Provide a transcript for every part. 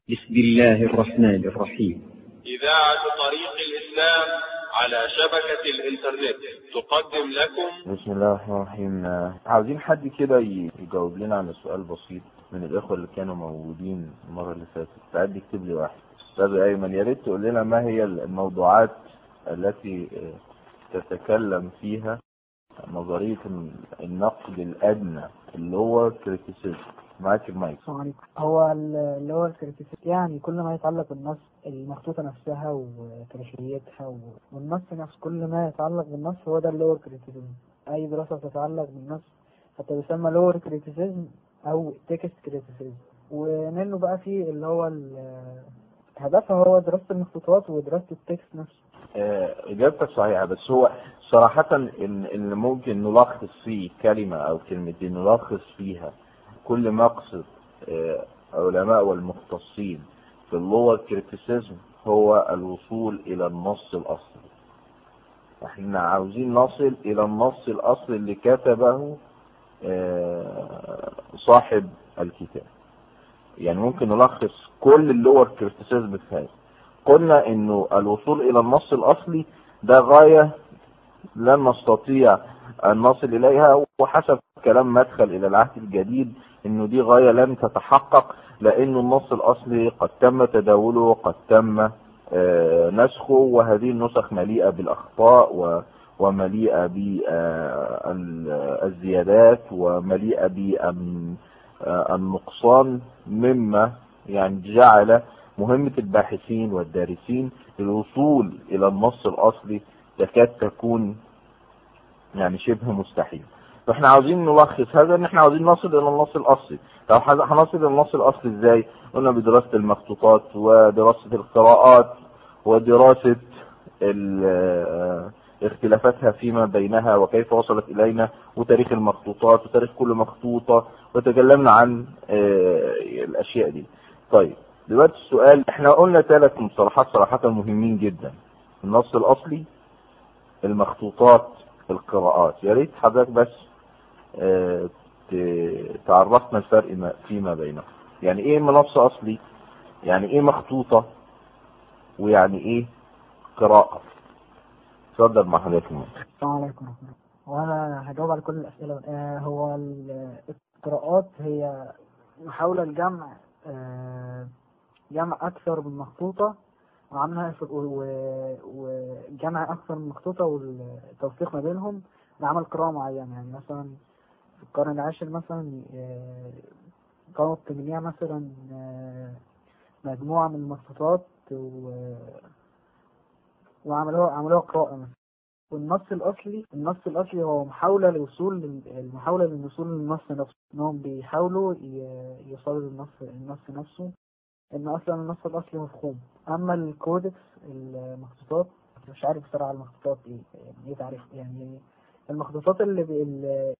بسم الله الرحمن الرحيم إذاعة طريق الإسلام على شبكة الإنترنت تقدم لكم بسم الله الرحمن الرحيم عاوزين حد كده ي- يجاوب لنا على سؤال بسيط من الإخوة اللي كانوا موجودين المرة اللي فاتت تعال يكتب لي واحد أستاذ أيمن يا ريت تقول لنا ما هي الموضوعات التي آه، تتكلم فيها نظرية النقد الأدنى اللي هو كريتيسيزم معاك المايك السلام عليكم هو ال- اللي هو الكريتيسيزم يعني كل ما يتعلق بالنص المخطوطة نفسها وتاريخيتها و- والنص نفسه كل ما يتعلق بالنص هو ده اللي هو الكريتيسيزم أي دراسة تتعلق بالنص حتى يسمى لور كريتيسيزم أو تكست كريتيسيزم ومنه بقى في اللي هو ال- هدفها هو دراسة المخطوطات ودراسة التكست نفسه آه، إجابتك صحيحة بس هو صراحة إن اللي ممكن نلخص فيه كلمة أو كلمتين نلخص فيها كل مقصد آه، علماء والمختصين في اللغة كريتيسيزم هو الوصول إلى النص الأصلي احنا عاوزين نصل إلى النص الأصلي اللي كتبه آه، صاحب الكتاب يعني ممكن نلخص كل اللور كريتيسيزم في هذا قلنا انه الوصول الى النص الاصلي ده غاية لن نستطيع ان نصل اليها وحسب كلام مدخل الى العهد الجديد انه دي غاية لن تتحقق لانه النص الاصلي قد تم تداوله قد تم آه، نسخه وهذه النسخ مليئة بالاخطاء و ومليئة بالزيادات ومليئة بالنقصان مما يعني جعل مهمة الباحثين والدارسين الوصول إلى النص الأصلي تكاد تكون يعني شبه مستحيل فاحنا عاوزين نلخص هذا ان احنا عاوزين نصل الى النص الاصلي طب هن- هنصل الى النص الاصلي ازاي قلنا بدراسة المخطوطات ودراسة القراءات ودراسة ال- اختلافاتها فيما بينها وكيف وصلت الينا وتاريخ المخطوطات وتاريخ كل مخطوطة وتكلمنا عن آه، الاشياء دي طيب دلوقتي السؤال احنا قلنا ثلاث مصطلحات صراحة مهمين جدا النص الاصلي المخطوطات القراءات يا ريت حضرتك بس آه، ت- تعرفنا الفرق ما- فيما بينهم يعني ايه منص اصلي يعني ايه مخطوطة ويعني ايه قراءة اتفضل مع حضرتك المايك. السلام عليكم ورحمة الله وأنا هجاوب على كل الأسئلة آه هو ال- القراءات هي محاولة لجمع آه جمع أكثر من مخطوطة وعملها في- و- وجمع أكثر من مخطوطة والتوفيق ما بينهم لعمل قراءة معينة يعني مثلا في القرن العاشر مثلا آه، قاموا بتجميع مثلا آه، مجموعة من المخطوطات و- وعملوها عملوها قراءة مثلا والنص الأصلي النص الأصلي هو محاولة للوصول لل- المحاولة للوصول للنص نفسه إنهم بيحاولوا ي- يوصلوا للنص النص نفسه إن أصلا النص الأصلي مفهوم أما الكودكس المخطوطات مش عارف بصراحة المخطوطات إيه يعني إيه تعريف يعني المخطوطات اللي, بي اللي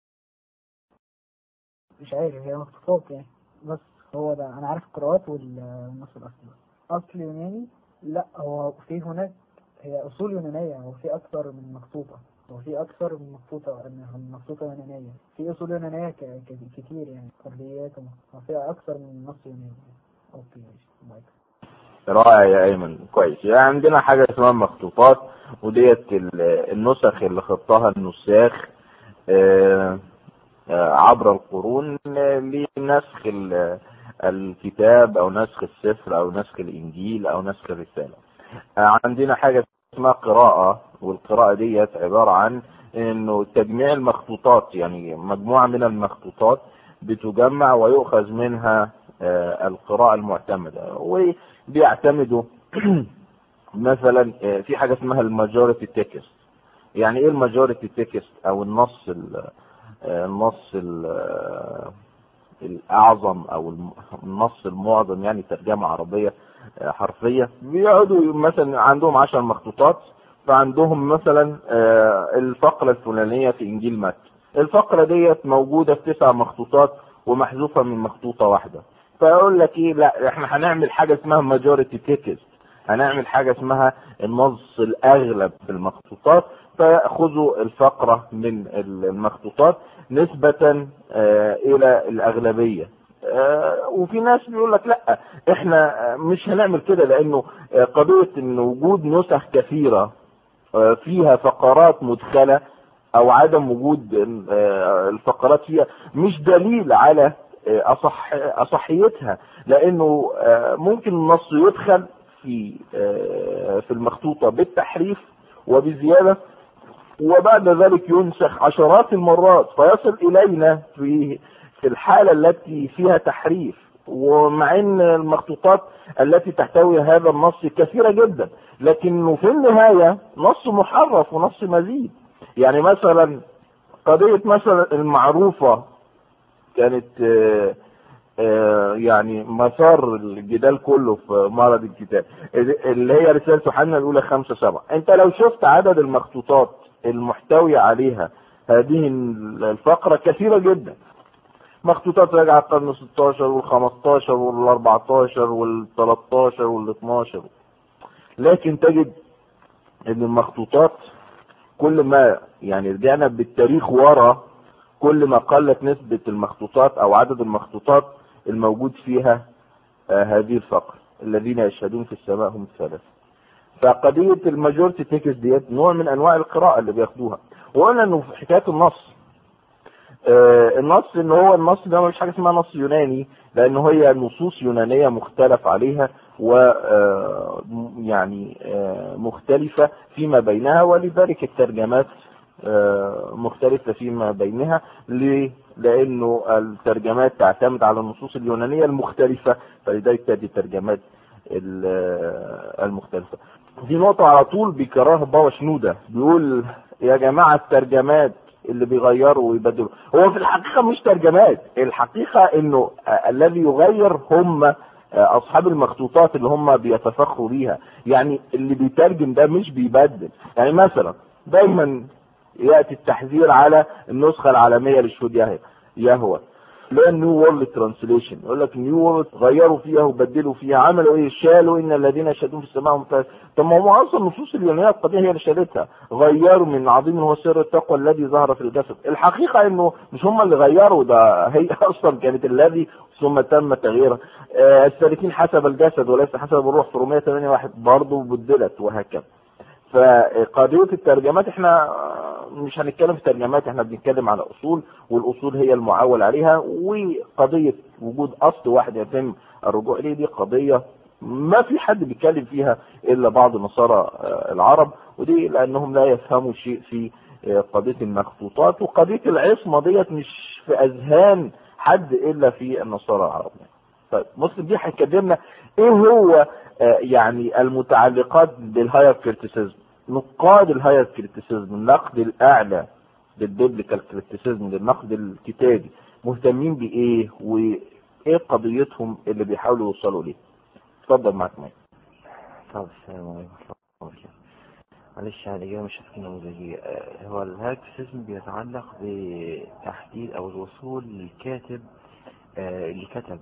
مش عارف هي مخطوطات يعني بس هو ده أنا عارف القراءات وال- والنص الأصلي أصل يوناني لا هو في هناك هي أصول يونانية هو في أكثر من مخطوطة هو في أكثر من مخطوطة من مخطوطة يونانية في أصول يونانية ك- ك- كتير يعني كرديات وفي أكثر من نص يوناني أوكي ماشي مايك رائع يا ايمن كويس يعني عندنا حاجه اسمها مخطوطات وديت ال- النسخ اللي خطها النساخ آه، آه، عبر القرون آه، لنسخ ال- الكتاب او نسخ السفر او نسخ الانجيل او نسخ الرساله آه، عندنا حاجه اسمها قراءه والقراءه ديت عباره عن انه تجميع المخطوطات يعني مجموعه من المخطوطات بتجمع ويؤخذ منها آه، القراءه المعتمده وبيعتمدوا مثلا آه، في حاجه اسمها الماجوريتي تكست يعني ايه الماجوريتي تكست او النص ال- آه، النص ال- آه، الاعظم او الم- النص المعظم يعني ترجمه عربيه آه، حرفيه بيقعدوا مثلا عندهم عشر مخطوطات فعندهم مثلا آه، الفقره الفلانيه في انجيل متى الفقره ديت موجوده في تسع مخطوطات ومحذوفه من مخطوطه واحده فيقول لك ايه لا احنا هنعمل حاجه اسمها ماجوريتي تكست هنعمل حاجه اسمها النص الاغلب في المخطوطات فياخذوا الفقره من المخطوطات نسبه آه، الى الاغلبيه آه، وفي ناس بيقول لك لا احنا آه، مش هنعمل كده لانه آه، قضيه ان وجود نسخ كثيره آه، فيها فقرات مدخله او عدم وجود آه، الفقرات فيها مش دليل على آه، اصح اصحيتها لانه آه، ممكن النص يدخل في آه، في المخطوطه بالتحريف وبزياده وبعد ذلك ينسخ عشرات المرات فيصل الينا في في الحاله التي فيها تحريف ومع ان المخطوطات التي تحتوي هذا النص كثيره جدا لكنه في النهايه نص محرف ونص مزيد يعني مثلا قضيه مثلا المعروفه كانت آه، آه، يعني مسار الجدال كله في معرض الكتاب اللي هي رسالة يوحنا الأولى خمسة سبعة أنت لو شفت عدد المخطوطات المحتوية عليها هذه الفقرة كثيرة جدا مخطوطات راجعة القرن 16 وال 15 وال 14 وال 13 وال 12 لكن تجد ان المخطوطات كل ما يعني رجعنا بالتاريخ ورا كل ما قلت نسبة المخطوطات او عدد المخطوطات الموجود فيها آه هذه الفقر الذين يشهدون في السماء هم الثلاثة فقضية الماجورتي تيكس ديت نوع من انواع القراءة اللي بياخدوها وقلنا انه في حكاية النص آه النص ان هو النص ده مش حاجة اسمها نص يوناني لان هي نصوص يونانية مختلف عليها و آه يعني آه مختلفة فيما بينها ولذلك الترجمات مختلفة فيما بينها ليه؟ لأنه الترجمات تعتمد على النصوص اليونانية المختلفة فلذلك تأتي الترجمات المختلفة دي نقطة على طول بيكرهها بابا شنودة بيقول يا جماعة الترجمات اللي بيغيروا ويبدلوا هو في الحقيقة مش ترجمات الحقيقة انه الذي يغير هم اصحاب المخطوطات اللي هم بيتفخروا بيها يعني اللي بيترجم ده مش بيبدل يعني مثلا دايما ياتي التحذير على النسخه العالميه للشهود يهوى اللي هي النيو وورلد ترانسليشن يقول لك نيو وورلد غيروا فيها وبدلوا فيها عملوا ايه شالوا ان الذين يشهدون في السماء ممتاز طب ما هو اصلا النصوص اليونانيه القديمه هي اللي شالتها غيروا من عظيم هو سر التقوى الذي ظهر في الجسد الحقيقه انه مش هم اللي غيروا ده هي اصلا كانت الذي ثم تم تغييرها آه السالكين حسب الجسد وليس حسب الروح في رومية 8 واحد برضه بدلت وهكذا فقضية الترجمات احنا مش هنتكلم في ترجمات احنا بنتكلم على اصول والاصول هي المعول عليها وقضية وجود اصل واحد يتم الرجوع اليه دي قضية ما في حد بيتكلم فيها الا بعض النصارى العرب ودي لانهم لا يفهموا شيء في قضية المخطوطات وقضية العصمة ديت مش في اذهان حد الا في النصارى العرب طيب مسلم دي هيكلمنا ايه هو يعني المتعلقات بالهاير كريتيسيزم نقاد الهاير كريتيسيزم النقد الاعلى للبيبليكال كريتيسيزم للنقد الكتابي مهتمين بايه وايه قضيتهم اللي بيحاولوا يوصلوا ليه اتفضل معاك مايك طب السلام عليكم ورحمة الله وبركاته معلش يعني الإجابة مش هتكون نموذجية هو الهاكسيزم بيتعلق بتحديد أو الوصول للكاتب اللي كتب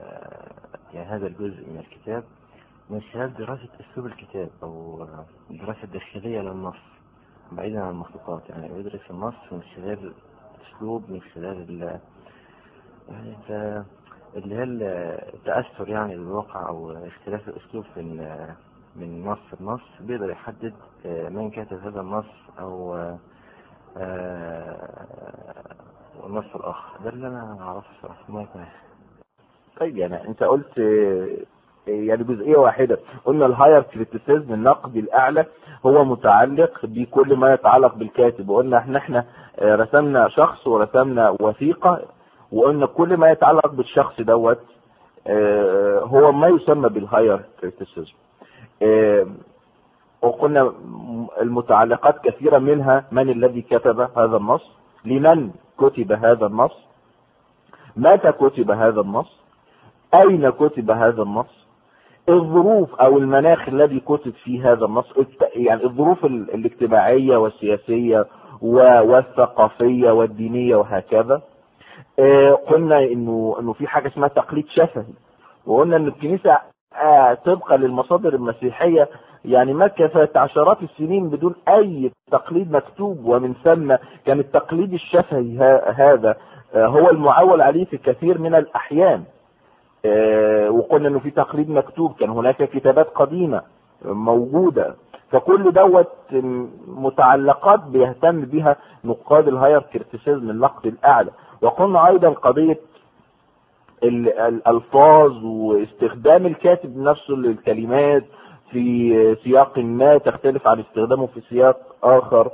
يعني هذا الجزء من الكتاب من خلال دراسة أسلوب الكتاب أو دراسة داخلية للنص بعيدا عن المخطوطات يعني يدرس النص من خلال أسلوب من خلال ال يعني اللي هي التأثر يعني بالواقع أو اختلاف الأسلوب في من نص لنص بيقدر يحدد من كاتب هذا النص أو والنص الآخر ده اللي أنا أعرفه الصراحة ما يكون طيب يعني أنت قلت يعني جزئية واحدة قلنا الهاير كريتيسيزم النقد الأعلى هو متعلق بكل ما يتعلق بالكاتب وقلنا احنا احنا رسمنا شخص ورسمنا وثيقة وقلنا كل ما يتعلق بالشخص دوت هو ما يسمى بالهاير كريتيسيزم وقلنا المتعلقات كثيرة منها من الذي كتب هذا النص لمن كتب هذا النص متى كتب هذا النص أين كتب هذا النص الظروف أو المناخ الذي كتب فيه هذا النص يعني الظروف الاجتماعية والسياسية والثقافية والدينية وهكذا قلنا انه انه في حاجه اسمها تقليد شفهي وقلنا ان الكنيسه طبقا للمصادر المسيحيه يعني مكثت عشرات السنين بدون اي تقليد مكتوب ومن ثم كان التقليد الشفهي هذا هو المعول عليه في كثير من الاحيان آه، وقلنا انه في تقليد مكتوب كان هناك كتابات قديمة موجودة فكل دوت متعلقات بيهتم بها نقاد الهاير كريتيسيزم النقد الاعلى وقلنا ايضا قضية ال- الالفاظ واستخدام الكاتب نفسه للكلمات في سياق ما تختلف عن استخدامه في سياق اخر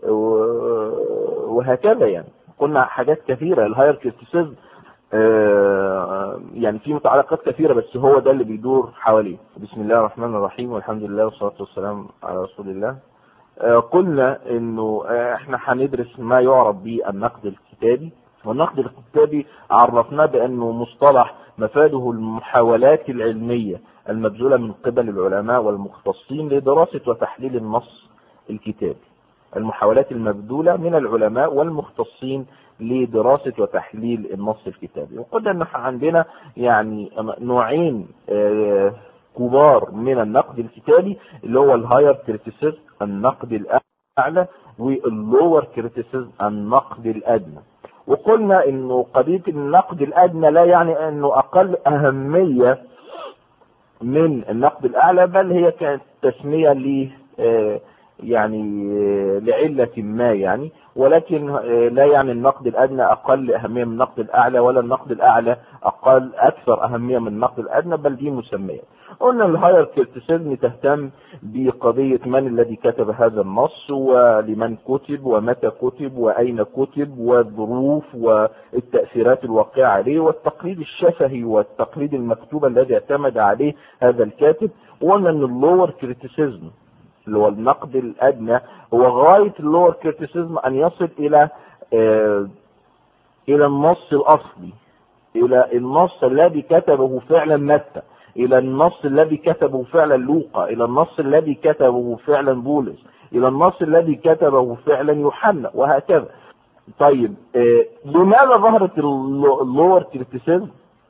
و- وهكذا يعني قلنا حاجات كثيرة الهاير كريتيسيزم آه، يعني في متعلقات كثيرة بس هو ده اللي بيدور حواليه بسم الله الرحمن الرحيم والحمد لله والصلاة والسلام على رسول الله آه، قلنا انه آه، احنا هندرس ما يعرف بالنقد الكتابي والنقد الكتابي عرفناه بانه مصطلح مفاده المحاولات العلمية المبذولة من قبل العلماء والمختصين لدراسة وتحليل النص الكتابي المحاولات المبذولة من العلماء والمختصين لدراسة وتحليل النص الكتابي وقلنا ان احنا عندنا يعني نوعين آه، كبار من النقد الكتابي اللي هو الهاير كريتيسيزم النقد الاعلى واللور كريتيسيزم النقد الادنى وقلنا انه قضية النقد الادنى لا يعني انه اقل اهمية من النقد الاعلى بل هي كانت تسمية ل آه، يعني آه، لعلة ما يعني ولكن آه، لا يعني النقد الادنى اقل اهمية من النقد الاعلى ولا النقد الاعلى اقل اكثر اهمية من النقد الادنى بل دي مسميات قلنا الهاير كريتيسيزم تهتم بقضية من الذي كتب هذا النص ولمن كتب ومتى كتب واين كتب والظروف والتأثيرات الواقعة عليه والتقليد الشفهي والتقليد المكتوب الذي اعتمد عليه هذا الكاتب وقلنا ان اللور كريتيسيزم اللي هو النقد الادنى هو غاية اللور كريتيسيزم ان يصل الى آه الى النص الاصلي الى النص الذي كتبه فعلا متى الى النص الذي كتبه فعلا لوقا الى النص الذي كتبه فعلا بولس الى النص الذي كتبه فعلا يوحنا وهكذا طيب آه لماذا ظهرت اللور كريتيسيزم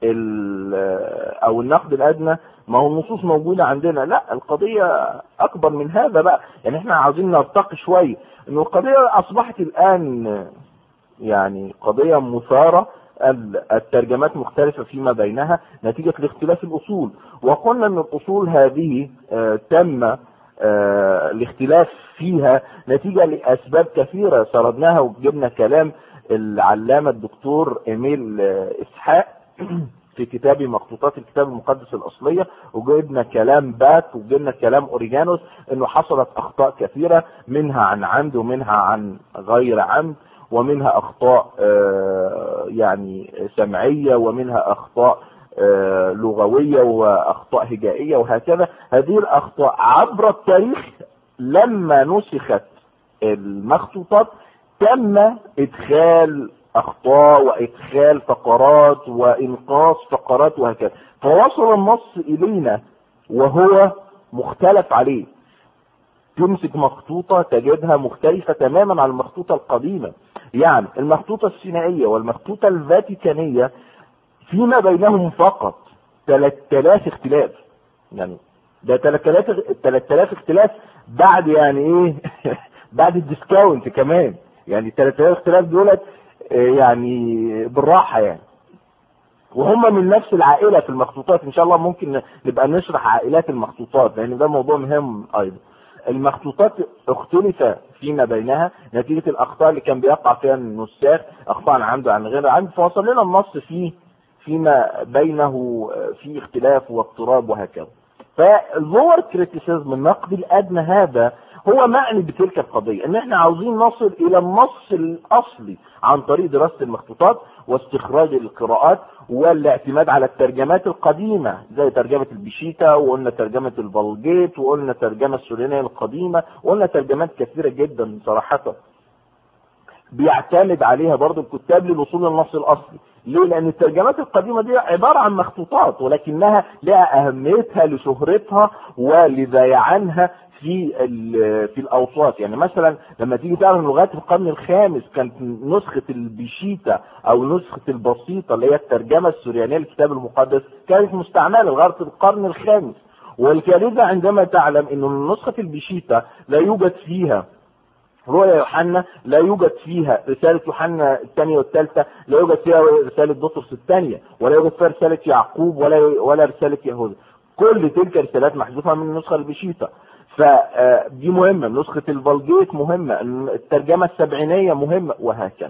او النقد الادنى ما هو النصوص موجودة عندنا لا القضية اكبر من هذا بقى يعني احنا عاوزين نرتقي شوية انه القضية اصبحت الان يعني قضية مثارة الترجمات مختلفة فيما بينها نتيجة لاختلاف الاصول وقلنا ان الاصول هذه آه تم آه الاختلاف فيها نتيجة لاسباب كثيرة سردناها وجبنا كلام العلامة الدكتور ايميل آه اسحاق في كتاب مخطوطات الكتاب المقدس الأصلية وجبنا كلام بات وجبنا كلام أوريجانوس أنه حصلت أخطاء كثيرة منها عن عمد ومنها عن غير عمد ومنها أخطاء يعني سمعية ومنها أخطاء لغوية وأخطاء هجائية وهكذا هذه الأخطاء عبر التاريخ لما نسخت المخطوطات تم إدخال اخطاء وادخال فقرات وانقاص فقرات وهكذا فوصل النص الينا وهو مختلف عليه تمسك مخطوطة تجدها مختلفة تماما عن المخطوطة القديمة يعني المخطوطة السينائية والمخطوطة الفاتيكانية فيما بينهم فقط 3000 اختلاف يعني ده 3000 3000 اختلاف بعد يعني ايه بعد الديسكاونت كمان يعني 3000 اختلاف دولت يعني بالراحة يعني وهم من نفس العائلة في المخطوطات ان شاء الله ممكن نبقى نشرح عائلات المخطوطات لان ده موضوع مهم ايضا المخطوطات اختلف فيما بينها نتيجة الاخطاء اللي كان بيقع فيها النساخ اخطاء عن عمد عن غير عمد فوصل لنا النص فيه فيما بينه في اختلاف واضطراب وهكذا فاللور كريتيسيزم النقد الادنى هذا هو معني بتلك القضية ان احنا عاوزين نصل الى النص الاصلي عن طريق دراسة المخطوطات واستخراج القراءات والاعتماد على الترجمات القديمة زي ترجمة البشيتا وقلنا ترجمة البلجيت وقلنا ترجمة السوريانية القديمة وقلنا ترجمات كثيرة جدا صراحة بيعتمد عليها برضو الكتاب للوصول للنص الاصلي ليه لان الترجمات القديمة دي عبارة عن مخطوطات ولكنها لها اهميتها لشهرتها ولذيعانها في في الاوساط يعني مثلا لما تيجي تعرف لغات القرن الخامس كانت نسخة البشيتا او نسخة البسيطة اللي هي الترجمة السوريانية للكتاب المقدس كانت مستعملة لغاية القرن الخامس والكارثة عندما تعلم ان نسخة البشيتا لا يوجد فيها رؤيا يوحنا لا يوجد فيها رسالة يوحنا الثانية والثالثة لا يوجد فيها رسالة بطرس الثانية ولا يوجد فيها رسالة يعقوب ولا ولا رسالة يهوذا كل تلك رسالات محذوفة من النسخة البشيطة فدي مهمة نسخة الفالجيت مهمة الترجمة السبعينية مهمة وهكذا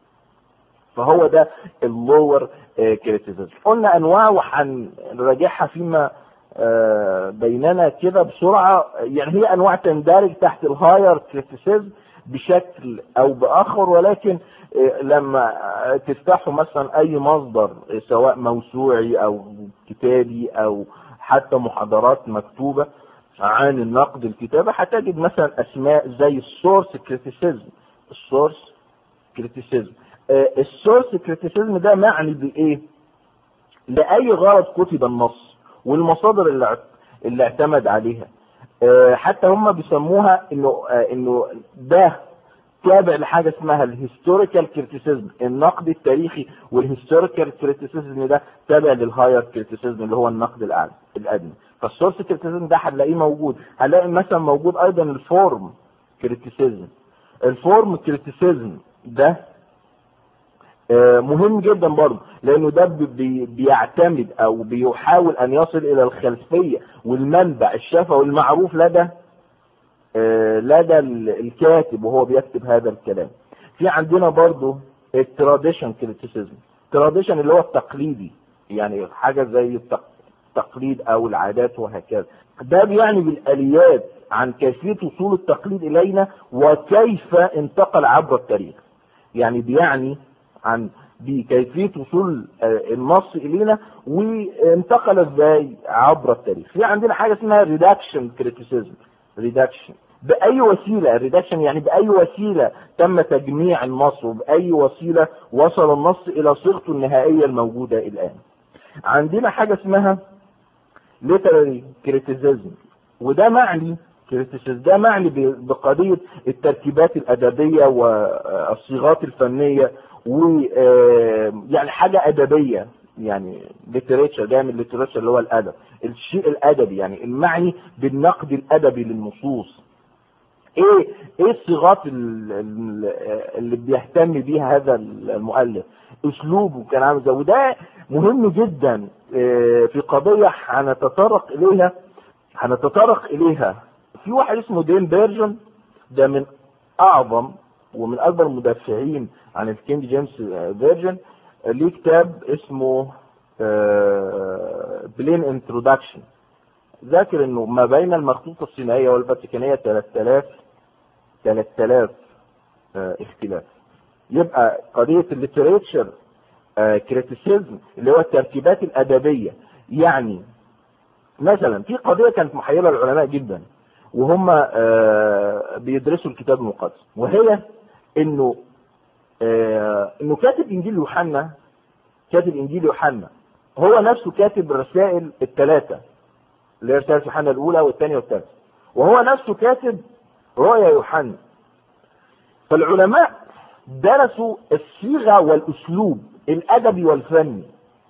فهو ده اللور كريتيسيزم قلنا انواع وهنراجعها فيما آه، بيننا كده بسرعة يعني هي انواع تندرج تحت الهاير كريتيسيزم بشكل او باخر ولكن آه، لما تفتحوا مثلا اي مصدر آه، سواء موسوعي او كتابي او حتى محاضرات مكتوبة عن النقد الكتابة هتجد مثلا اسماء زي السورس كريتيسيزم السورس كريتيسيزم السورس كريتيسيزم ده معني بايه لاي غرض كتب النص والمصادر اللي اعت- اللي اعتمد عليها آه، حتى هم بيسموها انه آه، انه ده تابع لحاجه اسمها الهيستوريكال كريتيسيزم النقد التاريخي والهيستوريكال كريتيسيزم ده تابع للهاير كريتيسيزم اللي هو النقد الاعلى الادنى فالسورس كريتيسيزم ده هنلاقيه موجود هنلاقي مثلا موجود ايضا الفورم كريتيسيزم الفورم كريتيسيزم ده آه، مهم جدا برضه لانه ده بي- بي- بيعتمد او بيحاول ان يصل الى الخلفيه والمنبع الشفوي المعروف لدى آه، لدى ال- الكاتب وهو بيكتب هذا الكلام في عندنا برضه التراديشن كريتيسيزم التراديشن اللي هو التقليدي يعني حاجه زي التق- التقليد او العادات وهكذا ده بيعني بالاليات عن كيفيه وصول التقليد الينا وكيف انتقل عبر التاريخ يعني بيعني عن بكيفيه وصول آه، النص الينا وانتقل ازاي عبر التاريخ في عندنا حاجه اسمها ريدكشن كريتيسيزم ريدكشن باي وسيله الريدكشن يعني باي وسيله تم تجميع النص وباي وسيله وصل النص الى صيغته النهائيه الموجوده الان عندنا حاجه اسمها literary criticism وده معني criticism ده معني ب- بقضية التركيبات الأدبية والصيغات الفنية و آه، يعني حاجة أدبية يعني literature جاي من literature اللي هو الأدب الشيء الأدبي يعني المعني بالنقد الأدبي للنصوص ايه ايه الصيغات ال- ال- اللي بيهتم بيها هذا المؤلف اسلوبه كان عامل ازاي وده مهم جدا آه، في قضيه هنتطرق اليها هنتطرق اليها في واحد اسمه دين بيرجن ده من اعظم ومن اكبر المدافعين عن الكينج جيمس فيرجن ليه كتاب اسمه بلين انترودكشن ذاكر انه ما بين المخطوطه الصينيه والفاتيكانيه 3000 3000 آه، اختلاف يبقى قضيه الليتريتشر كريتيسيزم اللي هو التركيبات الادبيه يعني مثلا في قضيه كانت محيره العلماء جدا وهم آه، بيدرسوا الكتاب المقدس وهي انه آه، انه كاتب انجيل يوحنا كاتب انجيل يوحنا هو نفسه كاتب الرسائل الثلاثه اللي هي رساله يوحنا الاولى والثانيه والثالثه وهو نفسه كاتب رؤيا يوحنا فالعلماء درسوا الصيغه والاسلوب الادبي والفني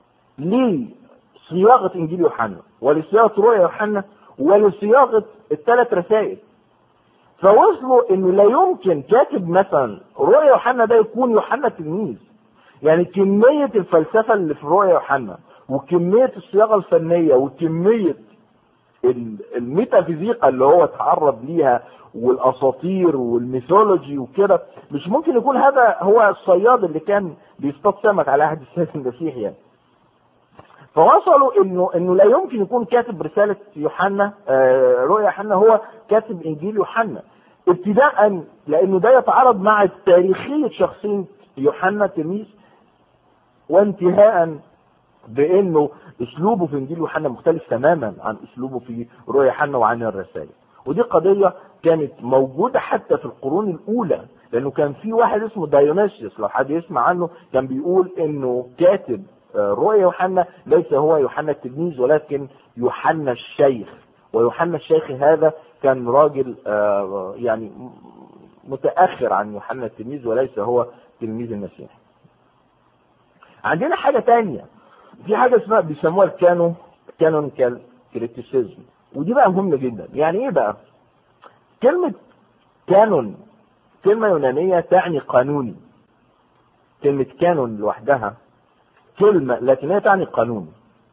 لصياغه انجيل يوحنا ولصياغه رؤيا يوحنا ولصياغه الثلاث رسائل فوصلوا انه لا يمكن كاتب مثلا رؤيا يوحنا ده يكون يوحنا التلميذ يعني كميه الفلسفه اللي في رؤيا يوحنا وكميه الصياغه الفنيه وكميه ال- الميتافيزيقا اللي هو اتعرض ليها والاساطير والميثولوجي وكده مش ممكن يكون هذا هو الصياد اللي كان بيصطاد سمك على عهد السيد المسيح يعني فوصلوا انه انه لا يمكن يكون كاتب رساله يوحنا آه، رؤيا يوحنا هو كاتب انجيل يوحنا ابتداء لانه ده يتعارض مع تاريخيه شخصيه يوحنا التلميذ وانتهاء بانه اسلوبه في انجيل يوحنا مختلف تماما عن اسلوبه في رؤيا يوحنا وعن الرسائل ودي قضيه كانت موجوده حتى في القرون الاولى لانه كان في واحد اسمه دايونيسيوس لو حد يسمع عنه كان بيقول انه كاتب آه، رؤيا يوحنا ليس هو يوحنا التلميذ ولكن يوحنا الشيخ ويوحنا الشيخ هذا كان راجل آه، يعني متاخر عن يوحنا التلميذ وليس هو تلميذ المسيح عندنا حاجه تانية في حاجه اسمها بيسموها الكانو كانونيكال كريتيسيزم ودي بقى مهمه جدا يعني ايه بقى كلمه كانون كلمة يونانية تعني قانوني كلمة كانون لوحدها كلمة لاتينية تعني قانون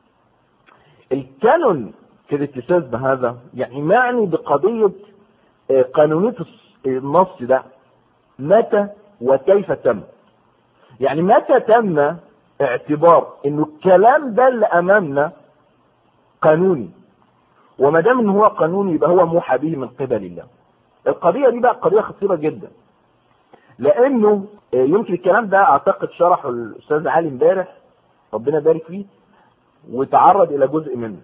الكانون كريتيسيزم هذا يعني معني بقضية آه، قانونية الص- النص ده متى وكيف تم يعني متى تم اعتبار انه الكلام ده اللي امامنا قانوني وما دام ان هو قانوني يبقى هو موحى به من قبل الله القضيه دي بقى قضيه خطيره جدا لانه آه، يمكن الكلام ده اعتقد شرحه الاستاذ علي امبارح ربنا يبارك فيه وتعرض الى جزء منه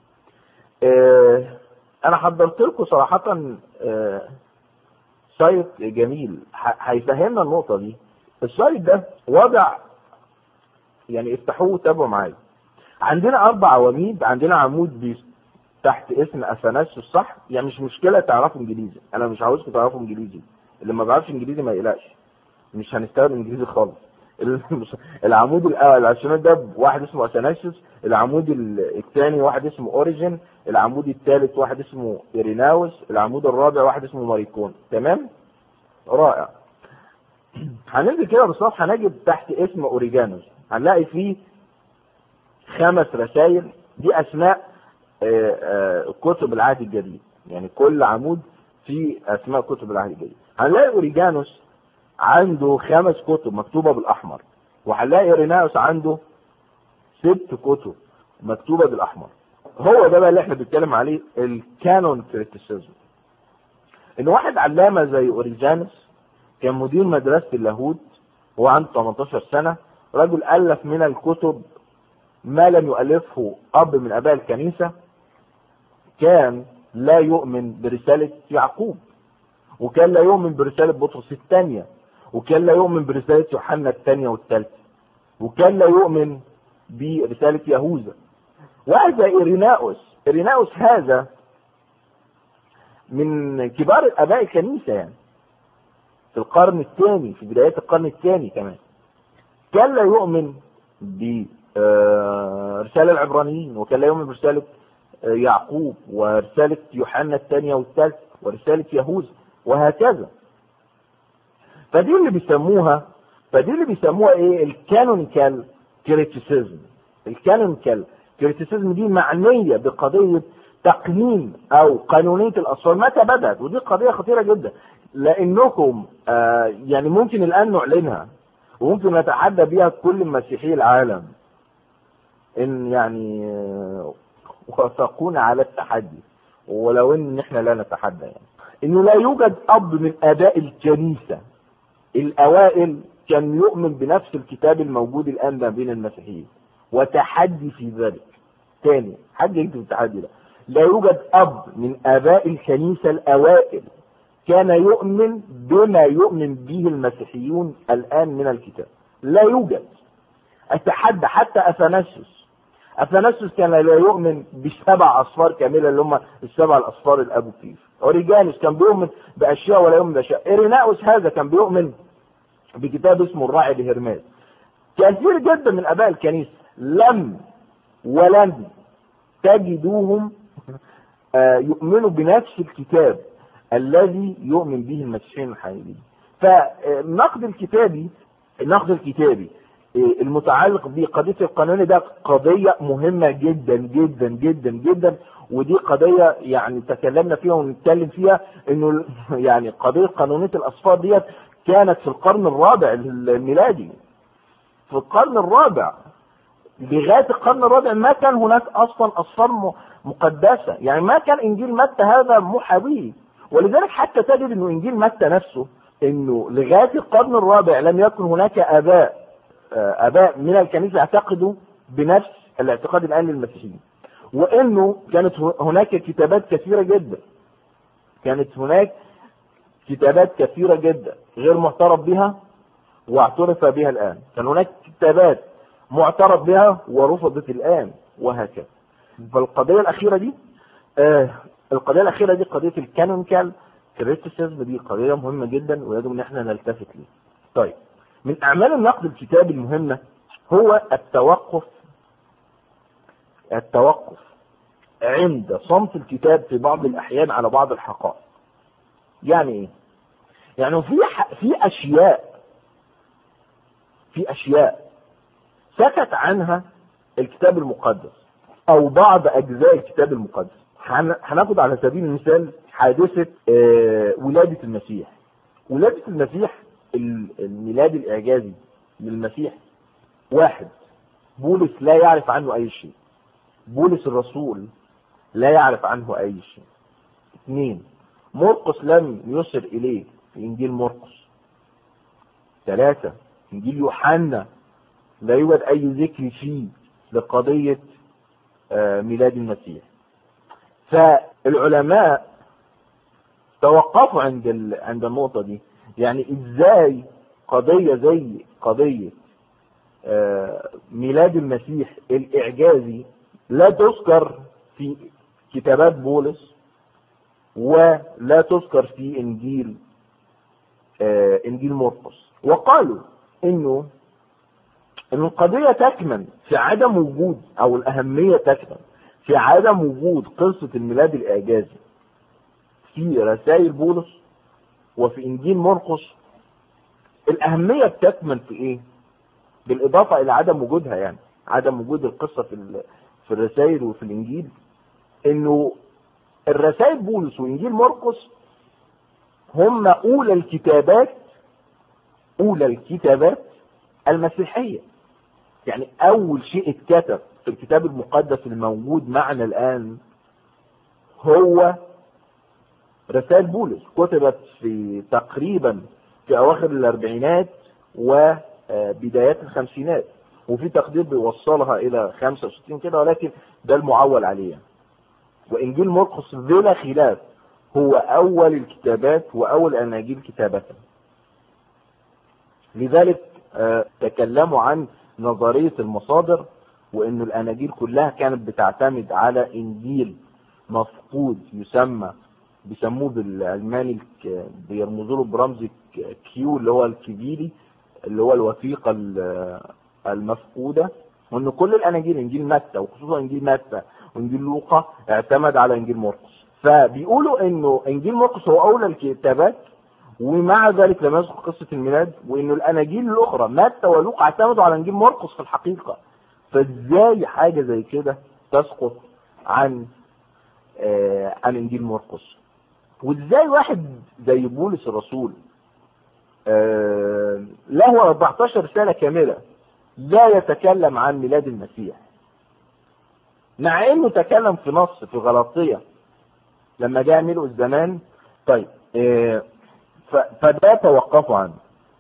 آه، انا حضرت لكم صراحه آه، سايت جميل ح- هيفهمنا النقطه دي السايت ده وضع يعني افتحوه وتابعوا معايا عندنا اربع عواميد عندنا عمود بي تحت اسم اثناسيوس صح يعني مش مشكله تعرفوا انجليزي انا مش عاوزكم تعرفوا انجليزي اللي ما بيعرفش انجليزي ما يقلقش مش هنستخدم انجليزي خالص ال- العمود الاول العشرينات ده واحد اسمه اثناسيوس العمود ال- الثاني واحد اسمه اوريجين العمود الثالث واحد اسمه ايريناوس العمود الرابع واحد اسمه ماريكون تمام رائع هننزل كده بالصف هنجد تحت اسم اوريجانوس هنلاقي فيه خمس رسائل دي اسماء آه، آه، كتب العهد الجديد يعني كل عمود فيه اسماء كتب العهد الجديد هنلاقي اوريجانوس عنده خمس كتب مكتوبه بالاحمر وهنلاقي ريناوس عنده ست كتب مكتوبه بالاحمر هو ده بقى اللي احنا بنتكلم عليه الكانون كريتيسيزم ان واحد علامه زي اوريجانوس كان مدير مدرسه اللاهوت وهو عنده 18 سنه رجل الف من الكتب ما لم يؤلفه اب من اباء الكنيسه كان لا يؤمن برساله يعقوب وكان لا يؤمن برساله بطرس الثانيه وكان لا يؤمن برساله يوحنا الثانيه والثالثه وكان لا يؤمن برساله يهوذا واحد زي إيريناؤوس إيريناؤوس هذا من كبار اباء الكنيسه يعني في القرن الثاني في بدايات القرن الثاني كمان كان لا يؤمن برسالة العبرانيين وكان لا يؤمن برسالة آه، يعقوب ورسالة يوحنا الثانية والثالثة ورسالة يهوذا وهكذا فدي اللي بيسموها فدي اللي بيسموها ايه الكانونيكال كريتيسيزم الكانونيكال كريتيسيزم دي معنية بقضية تقنين او قانونية الاصفار متى بدأت ودي قضية خطيرة جدا لانكم آه يعني ممكن الان نعلنها وممكن نتحدى بيها كل مسيحي العالم ان يعني آه، وافقونا على التحدي ولو ان احنا لا نتحدى يعني انه لا يوجد اب من اباء الكنيسه الاوائل كان يؤمن بنفس الكتاب الموجود الان ما بين المسيحيين وتحدي في ذلك تاني حد يكتب التحدي ده لا يوجد اب من اباء الكنيسه الاوائل كان يؤمن بما يؤمن به المسيحيون الان من الكتاب لا يوجد اتحدى حتى اثناسيوس اثناسيوس كان لا يؤمن بسبع اصفار كامله اللي هم السبع الاصفار الابوكريف اوريجانوس كان بيؤمن باشياء ولا يؤمن باشياء ايريناوس هذا كان بيؤمن بكتاب اسمه الراعي لهرماس كثير جدا من اباء الكنيسه لم ولن تجدوهم آه، يؤمنوا بنفس الكتاب الذي يؤمن به المسيحيين الحقيقيين فالنقد الكتابي النقد الكتابي آه، المتعلق بقضيه القانون ده قضيه مهمه جدا جدا جدا جدا ودي قضيه يعني تكلمنا فيها ونتكلم فيها انه يعني قضيه قانونيه الاصفار ديت كانت في القرن الرابع الميلادي في القرن الرابع لغايه القرن الرابع ما كان هناك اصلا اصفار م- مقدسه يعني ما كان انجيل متى هذا موحى به ولذلك حتى تجد انه انجيل متى نفسه انه لغايه القرن الرابع لم يكن هناك اباء آه، اباء من الكنيسه يعتقدوا بنفس الاعتقاد الان للمسيحيين وانه كانت ه- هناك كتابات كثيره جدا كانت هناك كتابات كثيره جدا غير معترف بها واعترف بها الان كان هناك كتابات معترف بها ورفضت الان وهكذا فالقضيه الاخيره دي آه القضيه الاخيره دي قضيه الكانونيكال كريتيسيزم دي قضيه مهمه جدا ويجب ان احنا نلتفت ليها طيب من اعمال النقد الكتابي المهمه هو التوقف التوقف عند صمت الكتاب في بعض الاحيان على بعض الحقائق يعني ايه يعني في ح- في اشياء في اشياء سكت عنها الكتاب المقدس او بعض اجزاء الكتاب المقدس هن- هناخد على سبيل المثال حادثه آه، ولاده المسيح ولاده المسيح ال- الميلاد الاعجازي للمسيح واحد بولس لا يعرف عنه اي شيء بولس الرسول لا يعرف عنه اي شيء اثنين مرقس لم يشر اليه في انجيل مرقس ثلاثة انجيل يوحنا لا يوجد اي ذكر فيه لقضية آه، ميلاد المسيح فالعلماء توقفوا عند ال... عند النقطة دي يعني ازاي قضية زي قضية آه، ميلاد المسيح الإعجازي لا تذكر في كتابات بولس ولا تذكر في إنجيل آه، إنجيل مرقس وقالوا إنه إن القضية تكمن في عدم وجود أو الأهمية تكمن في عدم وجود قصة الميلاد الإعجازي في رسائل بولس وفي إنجيل مرقس الأهمية بتكمن في إيه؟ بالاضافه الى عدم وجودها يعني عدم وجود القصه في ال- في الرسائل وفي الانجيل انه الرسائل بولس وانجيل مرقس هم اولى الكتابات اولى الكتابات المسيحيه يعني اول شيء اتكتب في الكتاب المقدس الموجود معنا الان هو رسائل بولس كتبت في تقريبا في اواخر الاربعينات وبدايات الخمسينات وفي تقدير بيوصلها الى 65 كده ولكن ده المعول عليه وانجيل مرقس بلا خلاف هو اول الكتابات واول الاناجيل كتابه لذلك آه، تكلموا عن نظريه المصادر وان الاناجيل كلها كانت بتعتمد على انجيل مفقود يسمى بيسموه بالالماني الك- بيرمزوا له برمز ك- كيو اللي هو الكبيري اللي هو الوثيقه ال- المفقوده وان كل الاناجيل انجيل متى وخصوصا انجيل متى وانجيل لوقا اعتمد على انجيل مرقس فبيقولوا انه انجيل مرقس هو اولى الكتابات ومع ذلك لم يذكر قصه الميلاد وانه الاناجيل الاخرى متى ولوقا اعتمدوا على انجيل مرقس في الحقيقه فازاي حاجه زي كده تسقط عن آه عن انجيل مرقس وازاي واحد زي بولس الرسول آه له 14 رساله كامله لا يتكلم عن ميلاد المسيح مع انه تكلم في نص في غلطيه لما جاء ملء الزمان طيب آه ف- فده توقفوا عنه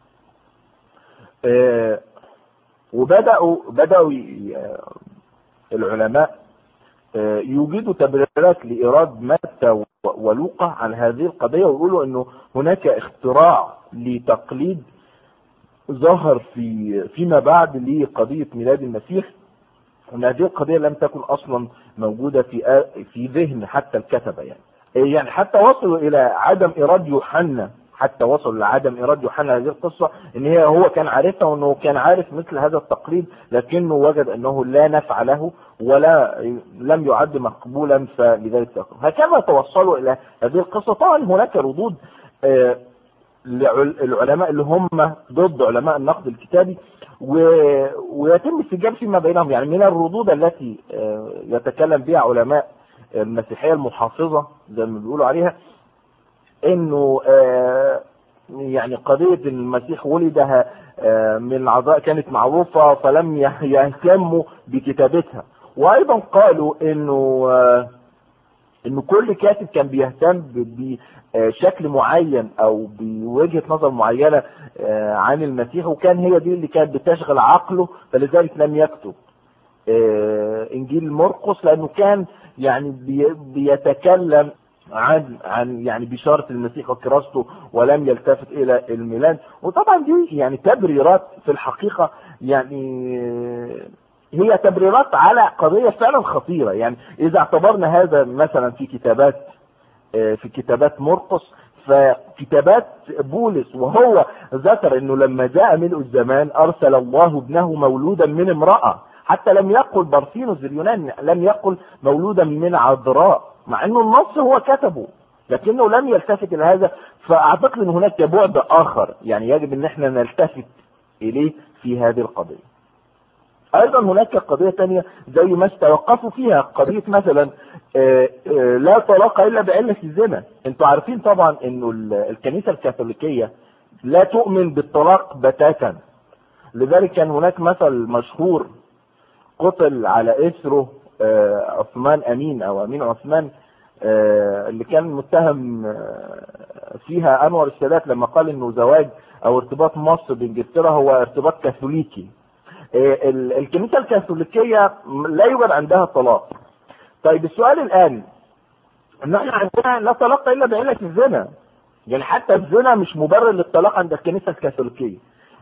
آه وبداوا بداوا ي- آه، العلماء آه، يوجدوا تبريرات لإيراد متى و- ولوقا عن هذه القضية ويقولوا أنه هناك اختراع لتقليد ظهر في فيما بعد لقضية ميلاد المسيح وأن هذه القضية لم تكن أصلا موجودة في آ- في ذهن حتى الكتبة يعني يعني حتى وصلوا إلى عدم إيراد يوحنا حتى وصلوا لعدم إيراد يوحنا هذه القصة إن هي هو كان عارفها وأنه كان عارف مثل هذا التقليد لكنه وجد أنه لا نفع له ولا لم يعد مقبولا فلذلك تركه هكذا توصلوا إلى هذه القصة طبعا هناك ردود آه، لعل- العلماء اللي هم ضد علماء النقد الكتابي و- ويتم السجال فيما بينهم يعني من الردود التي آه، يتكلم بها علماء المسيحية المحافظة زي ما بيقولوا عليها انه آه، يعني قضية إن المسيح ولدها آه، من عذراء كانت معروفة فلم يه- يهتموا بكتابتها وايضا قالوا انه آه، ان كل كاتب كان بيهتم ب- بشكل معين او بوجهه نظر معينه آه، عن المسيح وكان هي دي اللي كانت بتشغل عقله فلذلك لم يكتب آه، انجيل مرقس لانه كان يعني بي- بيتكلم عن عن يعني بشاره المسيح وكراسته ولم يلتفت الى الميلاد وطبعا دي يعني تبريرات في الحقيقه يعني آه، هي تبريرات على قضيه فعلا خطيره يعني اذا اعتبرنا هذا مثلا في كتابات آه، في كتابات مرقس فكتابات بولس وهو ذكر انه لما جاء ملء الزمان ارسل الله ابنه مولودا من امراه حتى لم يقل بارثينوس اليوناني لم يقل مولودا من عذراء مع انه النص هو كتبه لكنه لم يلتفت الى هذا فاعتقد ان هناك بعد اخر يعني يجب ان احنا نلتفت اليه في هذه القضيه ايضا هناك قضيه ثانيه زي ما استوقفوا فيها قضيه مثلا آه، آه، لا طلاق الا بعله الزنا انتوا عارفين طبعا انه ال- الكنيسه الكاثوليكيه لا تؤمن بالطلاق بتاتا لذلك كان هناك مثل مشهور قتل على اثره آه، عثمان امين او امين عثمان آه، اللي كان متهم آه، فيها انور السادات لما قال انه زواج او ارتباط مصر بانجلترا هو ارتباط كاثوليكي آه، ال- الكنيسه الكاثوليكيه لا يوجد عندها طلاق طيب السؤال الان ان احنا عندنا لا طلاق الا بعله الزنا يعني حتى الزنا مش مبرر للطلاق عند الكنيسه الكاثوليكيه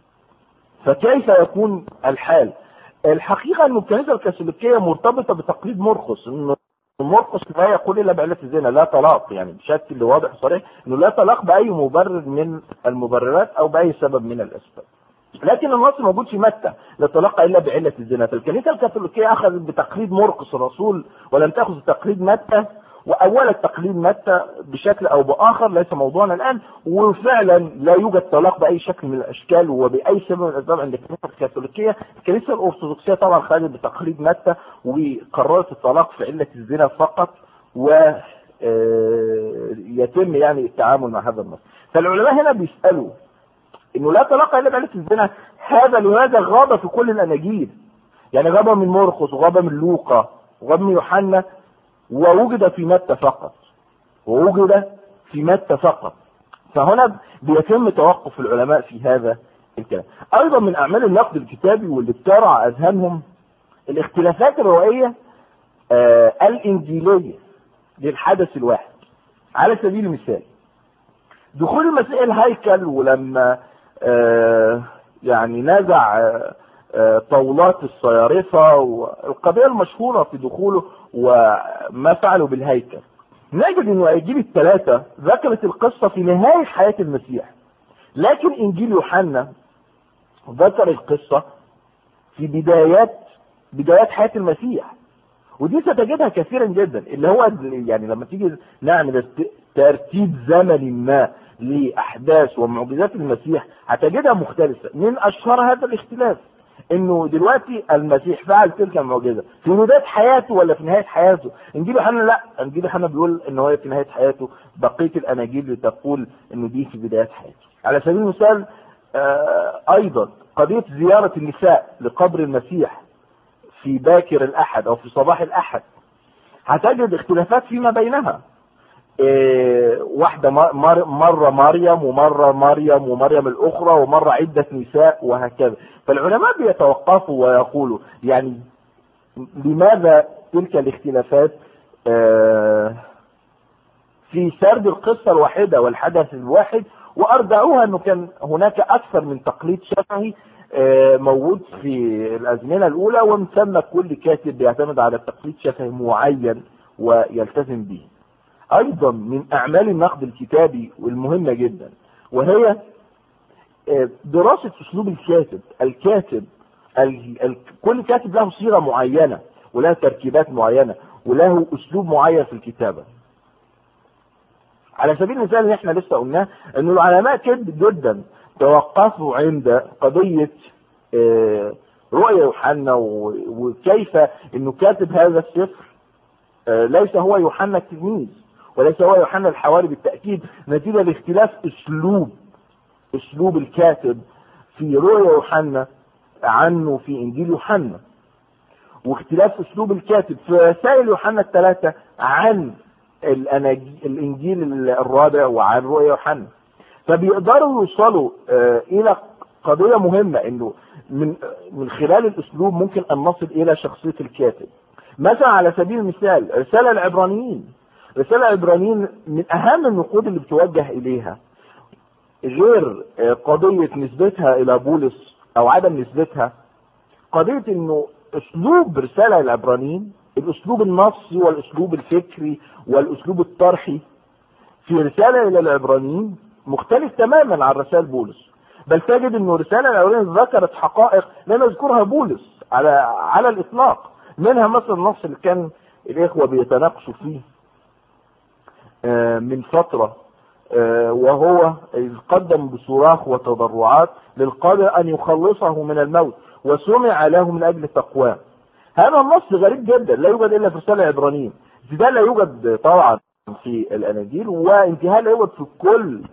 فكيف يكون الحال الحقيقه ان الكنيسه الكاثوليكيه مرتبطه بتقليد مرقس انه مرقس لا يقول الا بعله الزنا لا طلاق يعني بشكل واضح وصريح انه لا طلاق باي مبرر من المبررات او باي سبب من الاسباب لكن النص موجود في متى لا طلاق الا بعله الزنا فالكنيسه الكاثوليكيه اخذت بتقليد مرقس الرسول ولم تاخذ تقليد متى واولت تقليد متى بشكل او باخر ليس موضوعنا الان وفعلا لا يوجد طلاق باي شكل من الاشكال وباي سبب من الاسباب عند الكنيسه الكاثوليكيه، الكنيسه الارثوذكسيه طبعا خدت بتقليد متى وقررت الطلاق في عله الزنا فقط و آه، يتم يعني التعامل مع هذا النص. فالعلماء هنا بيسالوا انه لا طلاق الا بعله الزنا هذا لماذا غاب في كل الاناجيل؟ يعني غاب من مرقس وغاب من لوقا وغاب من يوحنا ووجد في متى فقط ووجد في متى فقط فهنا بيتم توقف العلماء في هذا الكلام ايضا من اعمال النقد الكتابي واللي بترعى اذهانهم الاختلافات الروائيه آه الانجيليه للحدث الواحد على سبيل المثال دخول المسيح الهيكل ولما آه يعني نزع آه آه، طاولات الصيارفة والقضية المشهورة في دخوله وما فعله بالهيكل نجد انه انجيل الثلاثة ذكرت القصة في نهاية حياة المسيح لكن انجيل يوحنا ذكر القصة في بدايات بدايات حياة المسيح ودي ستجدها كثيرا جدا اللي هو يعني لما تيجي نعمل است- ترتيب زمني ما لاحداث ومعجزات المسيح هتجدها مختلفه من اشهر هذا الاختلاف انه دلوقتي المسيح فعل تلك المعجزه في بدايه حياته ولا في نهايه حياته انجيل يوحنا لا انجيل يوحنا بيقول ان هو في نهايه حياته بقيه الاناجيل بتقول انه دي في بدايه حياته على سبيل المثال آه ايضا قضيه زياره النساء لقبر المسيح في باكر الاحد او في صباح الاحد هتجد اختلافات فيما بينها إيه واحدة مر- مر- مرة مريم ومرة مريم ومريم الأخرى ومرة عدة نساء وهكذا فالعلماء بيتوقفوا ويقولوا يعني لماذا تلك الاختلافات آه، في سرد القصة الواحدة والحدث الواحد وأرجعوها أنه كان هناك أكثر من تقليد شفهي آه، موجود في الأزمنة الأولى ومن ثم كل كاتب بيعتمد على تقليد شفهي معين ويلتزم به ايضا من اعمال النقد الكتابي والمهمه جدا وهي آه، دراسه اسلوب الكاتب الكاتب ال... ال... كل كاتب له صيغه معينه وله تركيبات معينه وله اسلوب معين في الكتابه على سبيل المثال اللي احنا لسه قلناه ان العلماء كد جدا توقفوا عند قضيه آه، رؤيا يوحنا و- وكيف انه كاتب هذا السفر آه، ليس هو يوحنا التلميذ وليس هو يوحنا الحواري بالتأكيد نتيجة لاختلاف أسلوب أسلوب الكاتب في رؤيا يوحنا عنه في إنجيل يوحنا واختلاف أسلوب الكاتب في رسائل يوحنا الثلاثة عن الأناجي- الإنجيل الرابع وعن رؤيا يوحنا فبيقدروا يوصلوا آه، إلى قضية مهمة إنه من من خلال الأسلوب ممكن أن نصل إلى شخصية الكاتب مثلا على سبيل المثال رسالة العبرانيين رسالة العبرانيين من أهم النقود اللي بتوجه إليها غير آه، قضية نسبتها إلى بولس أو عدم نسبتها قضية إنه أسلوب رسالة العبرانيين الأسلوب النصي والأسلوب الفكري والأسلوب الطرحي في رسالة إلى العبرانيين مختلف تماما عن رسائل بولس بل تجد انه رسالة العبرانيين ذكرت حقائق لم يذكرها بولس على على الإطلاق منها مثلا النص اللي كان الإخوة بيتناقشوا فيه آه، من فترة آه، وهو إذ قدم بصراخ وتضرعات للقادر أن يخلصه من الموت وسمع له من أجل تقواه هذا النص غريب جدا لا يوجد إلا في رسالة عبرانيين ده لا يوجد طبعا في الأناجيل وانتهاء لا يوجد في كل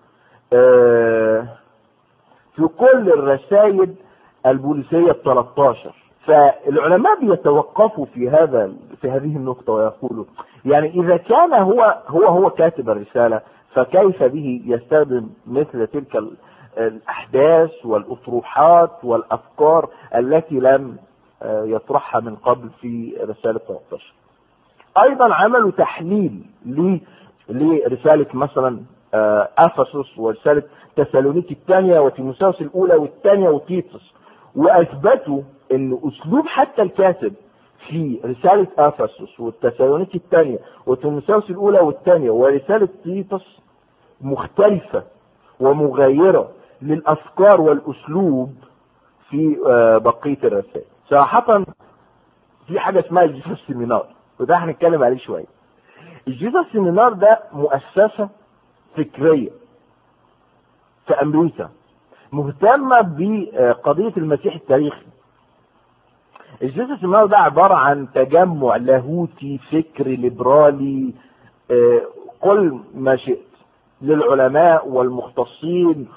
آه، في كل الرسائل البوليسية ال 13 فالعلماء بيتوقفوا في هذا في هذه النقطة ويقولوا يعني إذا كان هو هو هو كاتب الرسالة فكيف به يستخدم مثل تلك ال- الأحداث والأطروحات والأفكار التي لم آه، يطرحها من قبل في رسالة 13 أيضا عملوا تحليل ل- لرسالة مثلا آه، أفسس ورسالة تسالونيكي الثانية وتيموساوس الأولى والثانية وتيتس وأثبتوا أن أسلوب حتى الكاتب في رسالة أفسس والتسالونيكي الثانية وتيموساوس الأولى والثانية ورسالة تيتس مختلفة ومغايرة للأفكار والأسلوب في آه، بقية الرسائل صراحة في حاجة اسمها الجيسوس سيمينار وده هنتكلم عليه شوية الجيسوس سيمينار ده مؤسسة فكرية في أمريكا مهتمة بقضية المسيح التاريخي الجيسوس سيمينار ده عبارة عن تجمع لاهوتي فكري ليبرالي آه، كل ما شئت للعلماء والمختصين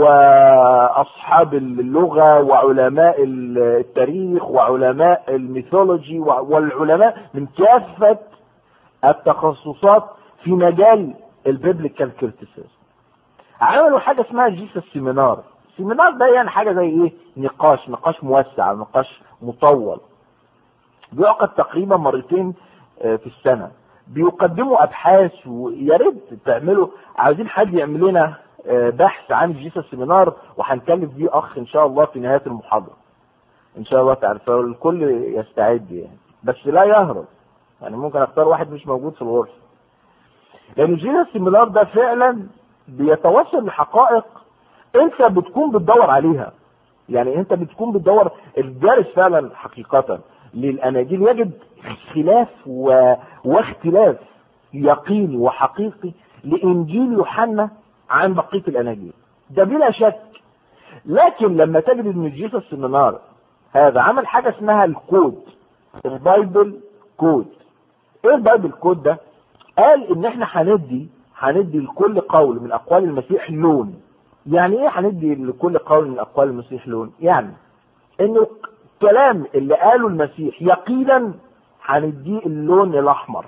واصحاب اللغه وعلماء التاريخ وعلماء الميثولوجي والعلماء من كافه التخصصات في مجال البيبليكال كريتيسيزم عملوا حاجه اسمها جيسس سيمينار السيمينار ده يعني حاجه زي ايه نقاش نقاش موسع نقاش مطول بيعقد تقريبا مرتين آه، في السنه بيقدموا ابحاث ويا ريت تعملوا عايزين حد يعمل لنا آه، بحث عن جيسس سيمينار وهنكلف بيه اخ ان شاء الله في نهايه المحاضره ان شاء الله تعالى فالكل يستعد يعني بس لا يهرب يعني ممكن اختار واحد مش موجود في الغرفه لان جيسس سيمينار ده فعلا بيتوصل لحقائق انت بتكون بتدور عليها يعني انت بتكون بتدور الدارس فعلا حقيقه للاناجيل يجد خلاف و... واختلاف يقيني وحقيقي لانجيل يوحنا عن بقيه الاناجيل ده بلا شك لكن لما تجد ان جيسوس سيمينار هذا عمل حاجه اسمها الكود البايبل كود ايه البايبل كود ده قال ان احنا هندي هندي لكل قول من اقوال المسيح لون يعني ايه هندي لكل قول من اقوال المسيح لون يعني انه الكلام اللي قاله المسيح يقينا هنديه اللون الاحمر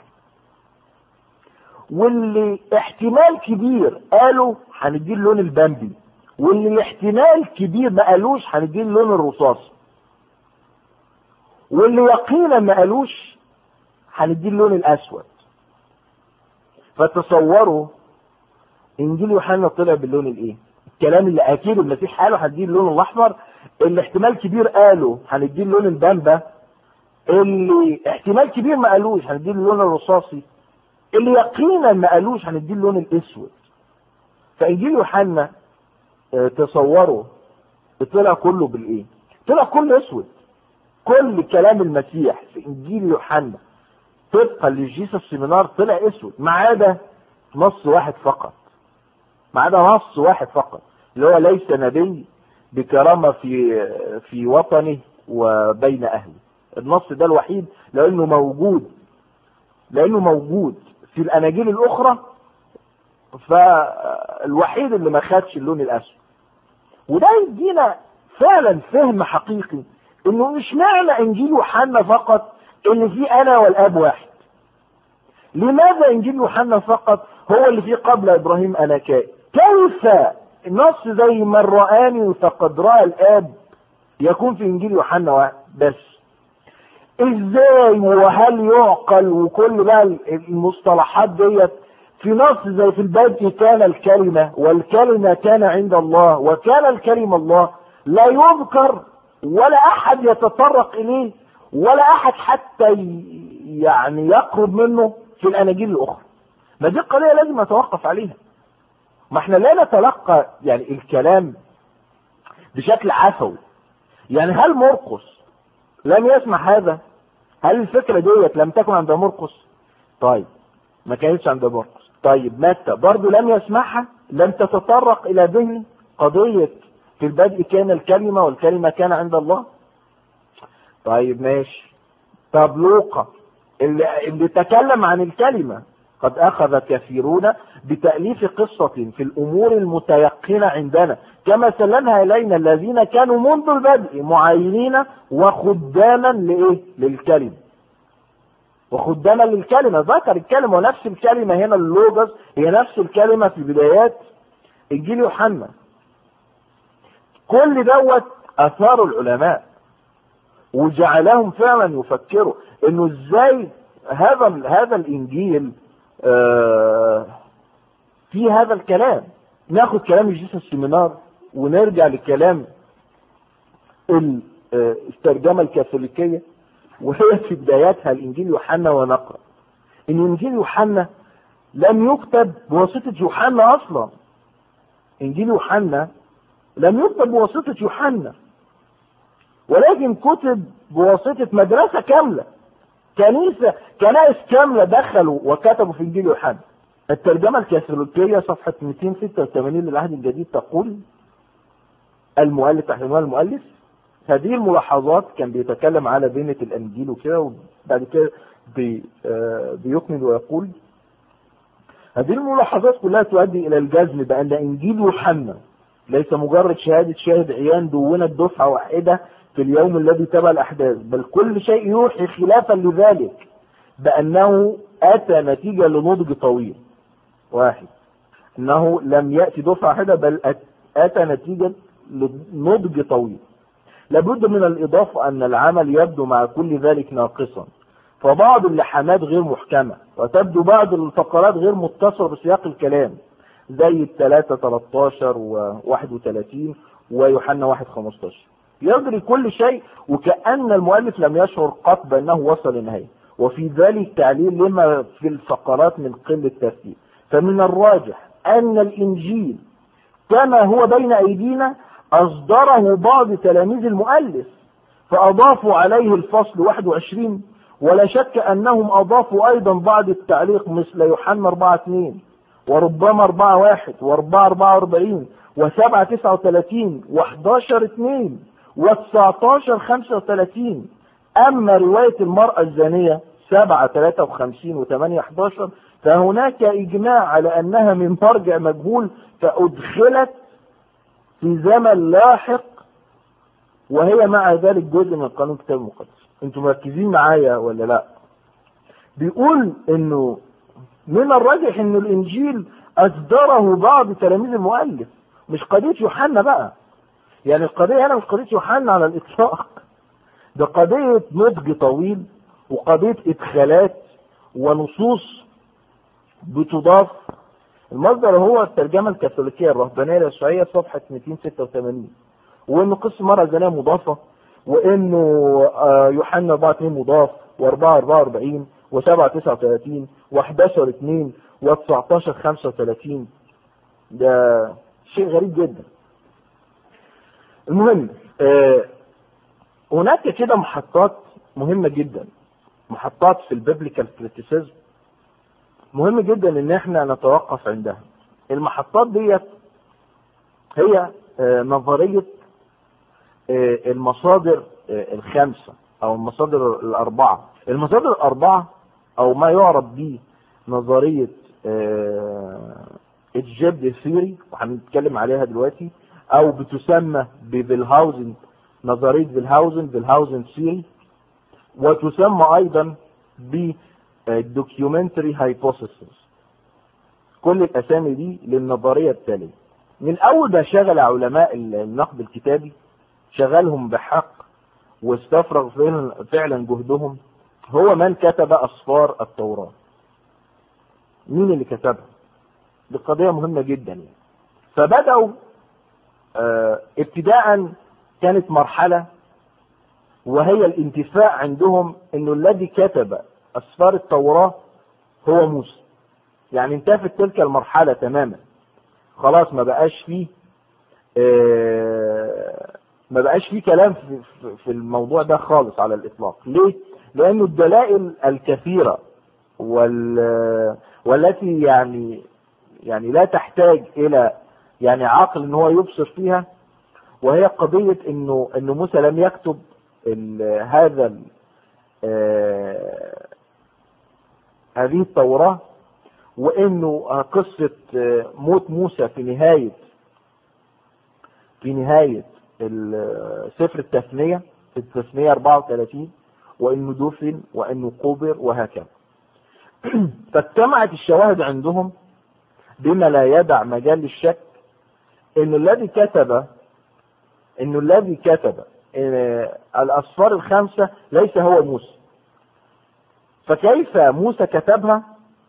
واللي احتمال كبير قالوا هنديه اللون البامبي واللي احتمال كبير ما قالوش هنديه اللون الرصاصي واللي يقينا ما قالوش هنديه اللون الاسود فتصوروا انجيل يوحنا طلع باللون الايه الكلام اللي اكيد المسيح قاله هنديه اللون الاحمر اللي احتمال كبير قاله هنديه اللون البامبا اللي احتمال كبير ما قالوش هنديه اللون الرصاصي اللي يقينا ما قالوش هنديه اللون الاسود فانجيل يوحنا اه تصوروا طلع كله بالايه طلع كله اسود كل كلام المسيح في انجيل يوحنا طبقا لجيسس سيمينار طلع اسود ما عدا نص واحد فقط ما عدا نص واحد فقط اللي هو ليس نبي بكرامه في في وطنه وبين اهله النص ده الوحيد لانه موجود لانه موجود في الاناجيل الاخرى فالوحيد اللي ما خدش اللون الاسود وده يدينا فعلا فهم حقيقي انه مش معنى انجيل يوحنا فقط ان في انا والاب واحد لماذا انجيل يوحنا فقط هو اللي فيه قبل ابراهيم انا كائن كيف نص زي من رآني فقد رأى الاب يكون في انجيل يوحنا واحد بس ازاي وهل يعقل وكل بقى المصطلحات ديت في نص زي في البدء كان الكلمة والكلمة كان عند الله وكان الكلمة الله لا يذكر ولا احد يتطرق اليه ولا احد حتى يعني يقرب منه في الاناجيل الاخرى ما دي قضيه لازم نتوقف عليها ما احنا لا نتلقى يعني الكلام بشكل عفوي يعني هل مرقس لم يسمع هذا هل الفكرة ديت لم تكن عند مرقس طيب ما كانتش عند مرقس طيب متى برضه لم يسمعها لم تتطرق الى ذهنه قضية في البدء كان الكلمة والكلمة كان عند الله طيب ماشي طب لوقا اللي, اللي تكلم عن الكلمة قد أخذ كثيرون بتأليف قصة في الأمور المتيقنة عندنا كما سلمها إلينا الذين كانوا منذ البدء معينين وخداما لإيه؟ للكلمة وخداما للكلمة ذكر الكلمة ونفس الكلمة هنا اللوجس هي نفس الكلمة في بدايات إنجيل يوحنا كل دوت أثار العلماء وجعلهم فعلا يفكروا انه ازاي هذا هذا الانجيل آه في هذا الكلام ناخد كلام الجيس السيمينار ونرجع لكلام الترجمة الكاثوليكية وهي في بداياتها الانجيل يوحنا ونقرأ ان انجيل يوحنا لم يكتب بواسطة يوحنا اصلا انجيل يوحنا لم يكتب بواسطة يوحنا ولكن كتب بواسطة مدرسة كاملة كنيسة كنائس كاملة دخلوا وكتبوا في انجيل يوحنا الترجمة الكاثوليكية صفحة 286 للعهد الجديد تقول المؤلف تحت عنوان المؤلف هذه الملاحظات كان بيتكلم على بينة الانجيل وكده وبعد كده بي آه بيكمل ويقول هذه الملاحظات كلها تؤدي الى الجزم بان انجيل يوحنا ليس مجرد شهادة شاهد عيان دونت دفعة واحدة في اليوم الذي تبع الأحداث بل كل شيء يوحي خلافا لذلك بأنه أتى نتيجة لنضج طويل واحد أنه لم يأتي دفعة واحدة بل أتى نتيجة لنضج طويل لابد من الإضافة أن العمل يبدو مع كل ذلك ناقصا فبعض اللحامات غير محكمة وتبدو بعض الفقرات غير متصلة بسياق الكلام زي الثلاثة 13 و 31 ويوحنا 1 15 يجري كل شيء وكأن المؤلف لم يشعر قط بأنه وصل للنهاية وفي ذلك تعليل لما في الفقرات من قلة ترتيب فمن الراجح أن الإنجيل كما هو بين أيدينا أصدره بعض تلاميذ المؤلف فأضافوا عليه الفصل 21 ولا شك أنهم أضافوا أيضا بعض التعليق مثل يوحنا 4 2 وربما 4 1 و4 44 و7 39 و11 2 و19 35 اما رواية المرأة الزانية 7 53 و8 11 فهناك اجماع على انها من مرجع مجهول فادخلت في زمن لاحق وهي مع ذلك جزء من قانون الكتاب المقدس انتم مركزين معايا ولا لا بيقول انه من الراجح ان الانجيل اصدره بعض تلاميذ المؤلف مش قضية يوحنا بقى يعني القضية هنا مش قضية يوحنا على الإطلاق ده قضية نضج طويل وقضية إدخالات ونصوص بتضاف المصدر هو الترجمة الكاثوليكية الرهبانية اليسوعية صفحة 286 وإنه قصة مرة زانية مضافة وإنه يوحنا 4 2 مضاف و4 44 و7 39 و11 2 و19 35 ده شيء غريب جدا المهم آه هناك كده محطات مهمة جدا محطات في البيبليكال كريتيسيزم مهم جدا ان احنا نتوقف عندها المحطات ديت هي آه نظرية آه المصادر الخمسة او المصادر الاربعة المصادر الاربعة او ما يعرف به نظرية الجبد ثيوري وهنتكلم عليها دلوقتي او بتسمى بفيلهاوزن نظرية فيلهاوزن فيلهاوزن ثيوري وتسمى ايضا بالدوكيومنتري هايبوثيسيس كل الاسامي دي للنظرية التالية من اول ما شغل علماء النقد الكتابي شغلهم بحق واستفرغ فعلا جهدهم هو من كتب اسفار التوراة مين اللي كتبها دي قضية مهمة جدا يعني. فبدأوا اه ابتداء كانت مرحلة وهي الانتفاع عندهم انه الذي كتب اسفار التوراة هو موسى يعني انتفت تلك المرحلة تماما خلاص ما بقاش فيه اه ما بقاش فيه كلام في, في الموضوع ده خالص على الاطلاق ليه لانه الدلائل الكثيرة وال والتي يعني يعني لا تحتاج الى يعني عقل ان هو يبصر فيها وهي قضية انه انه موسى لم يكتب ال- هذا ال- آه، هذه التوراة وانه آه، قصة آه، موت موسى في نهاية في نهاية ال- سفر التثنية في التثنية 34 وانه دفن وانه قبر وهكذا فاجتمعت الشواهد عندهم بما لا يدع مجال للشك ان الذي كتب انه الذي كتب آه، الاسفار الخمسه ليس هو موسى فكيف موسى كتبها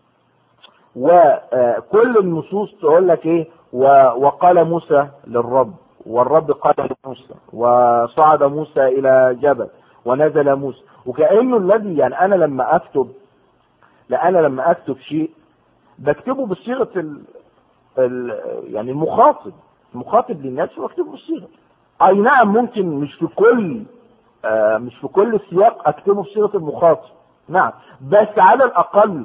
وكل النصوص تقول لك ايه و- وقال موسى للرب والرب قال لموسى وصعد موسى الى جبل ونزل موسى وكانه الذي يعني انا لما اكتب لا انا لما اكتب شيء بكتبه بصيغه ال... ال... يعني المخاطب المخاطب للناس بكتبه بالصيغه اي نعم ممكن مش في كل آه مش في كل سياق اكتبه بصيغه المخاطب نعم بس على الاقل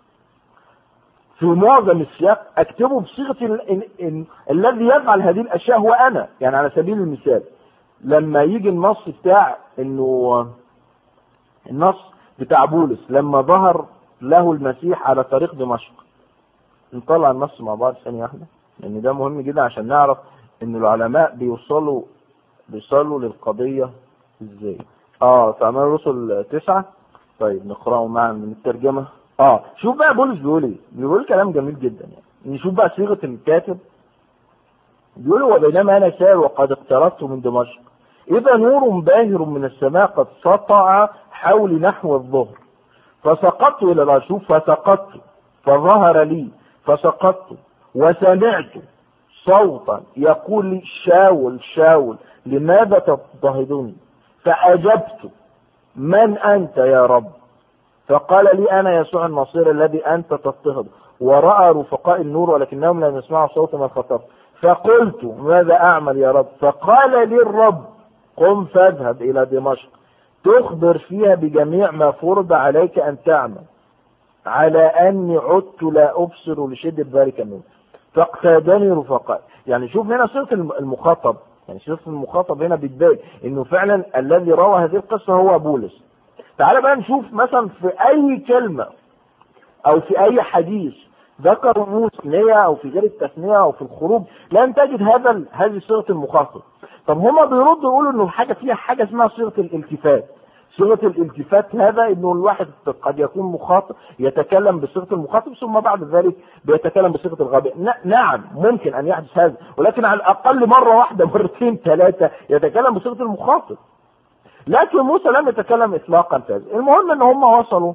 في معظم السياق اكتبه بصيغه ال... ال... ال... الذي يفعل هذه الاشياء هو انا يعني على سبيل المثال لما يجي النص بتاع انه النص بتاع بولس لما ظهر له المسيح على طريق دمشق نطلع النص مع بعض ثانية واحدة لأن ده مهم جدا عشان نعرف إن العلماء بيوصلوا بيوصلوا للقضية إزاي. اه في أعمال الرسل تسعة طيب نقرأه معا من الترجمة. اه شوف بقى بولس بيقول إيه؟ بيقول كلام جميل جدا يعني. نشوف بقى صيغة الكاتب بيقول وبينما أنا سائر وقد اقتربت من دمشق إذا نور باهر من السماء قد سطع حولي نحو الظهر فسقطت إلى الأرض شوف فسقطت فظهر لي فسقطت وسمعت صوتا يقول لي شاول شاول لماذا تضطهدني فأجبت من أنت يا رب فقال لي أنا يسوع النصير الذي أنت تضطهد ورأى رفقاء النور ولكنهم لم يسمعوا صوت من خطبت فقلت ماذا أعمل يا رب فقال لي الرب قم فاذهب إلى دمشق تخبر فيها بجميع ما فرض عليك أن تعمل على أني عدت لا أبصر لشدة ذلك النور فاقتادني رفقاء يعني شوف هنا صيغة المخاطب يعني صيغة المخاطب هنا بتبين إنه فعلا الذي روى هذه القصة هو بولس تعال بقى نشوف مثلا في أي كلمة أو في أي حديث ذكر موسى التثنية أو في غير التثنية أو في الخروج لن تجد هذا ال- هذه صيغة المخاطب طب هما بيردوا يقولوا إنه حاجة فيها حاجة اسمها صيغة الالتفات صيغة الالتفات هذا انه الواحد قد يكون مخاطب يتكلم بصيغة المخاطب ثم بعد ذلك بيتكلم بصيغة الغابة ن- نعم ممكن ان يحدث هذا ولكن على الاقل مرة واحدة مرتين ثلاثة يتكلم بصيغة المخاطب لكن موسى لم يتكلم اطلاقا في هذا المهم ان هم وصلوا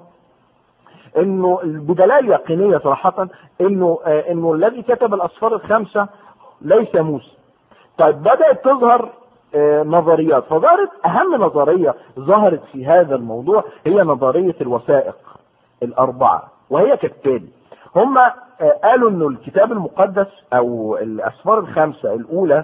انه بدلائل يقينية صراحة انه آه انه الذي كتب الاسفار الخمسة ليس موسى طيب بدأت تظهر آه، نظريات فظهرت اهم نظرية ظهرت في هذا الموضوع هي نظرية الوثائق الاربعة وهي كالتالي هم آه، قالوا انه الكتاب المقدس او الاسفار الخمسة الاولى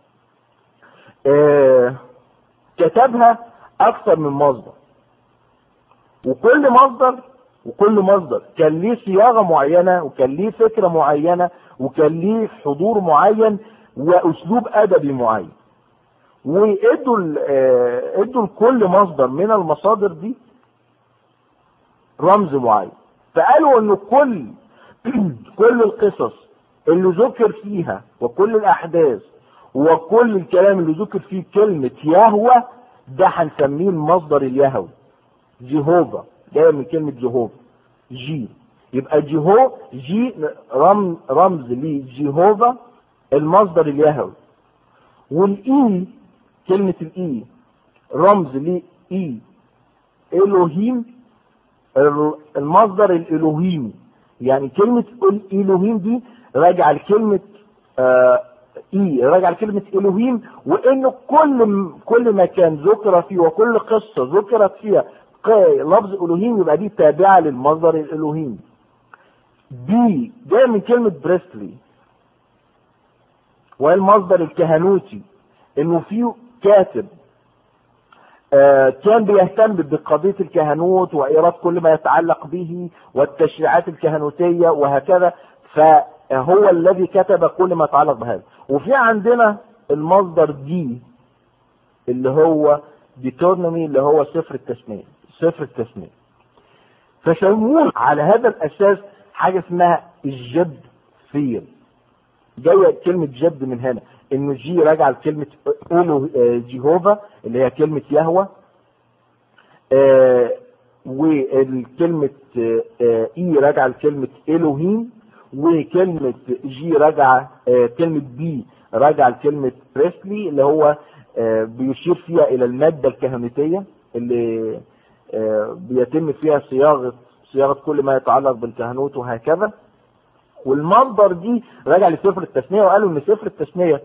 آه، كتبها اكثر من مصدر وكل مصدر وكل مصدر كان ليه صياغه معينه وكان ليه فكره معينه وكان ليه حضور معين واسلوب ادبي معين وادوا ال- آه، ادوا لكل مصدر من المصادر دي رمز معين فقالوا انه كل كل القصص اللي ذكر فيها وكل الاحداث وكل الكلام اللي ذكر فيه كلمة يهوى ده هنسميه المصدر اليهوي جيهوفا جاية من كلمة جيهوفا جي يبقى جيهو جي رمز رمز لجيهوفا المصدر اليهوي والاي كلمة الاي رمز لاي الوهيم المصدر الالوهيمي يعني كلمة الالوهيم دي راجعة لكلمة آه اي راجع لكلمة الوهيم وانه كل كل مكان ذكر فيه وكل قصة ذكرت فيها ق- لفظ الوهيم يبقى دي تابعة للمصدر الالوهيم بي جاي من كلمة بريسلي وهي المصدر الكهنوتي انه فيه كاتب آه، كان بيهتم بقضية الكهنوت وإيراد كل ما يتعلق به والتشريعات الكهنوتية وهكذا فهو الذي كتب كل ما يتعلق بهذا وفي عندنا المصدر دي اللي هو ديتورنومي اللي هو صفر التسمية صفر التسمية فسموه على هذا الأساس حاجة اسمها الجد فيل جاية كلمة جد من هنا انه جي راجعة لكلمة اولو آه، جيهوفا اللي هي كلمة يهوى آه، والكلمة آه، آه، اي راجعة لكلمة الوهيم وكلمة جي راجعة آه، كلمة بي راجعة لكلمة بريسلي اللي هو آه، بيشير فيها الى المادة الكهنوتية اللي آه، بيتم فيها صياغة صياغة كل ما يتعلق بالكهنوت وهكذا والمنظر دي راجع لسفر التثنية وقالوا ان سفر التثنية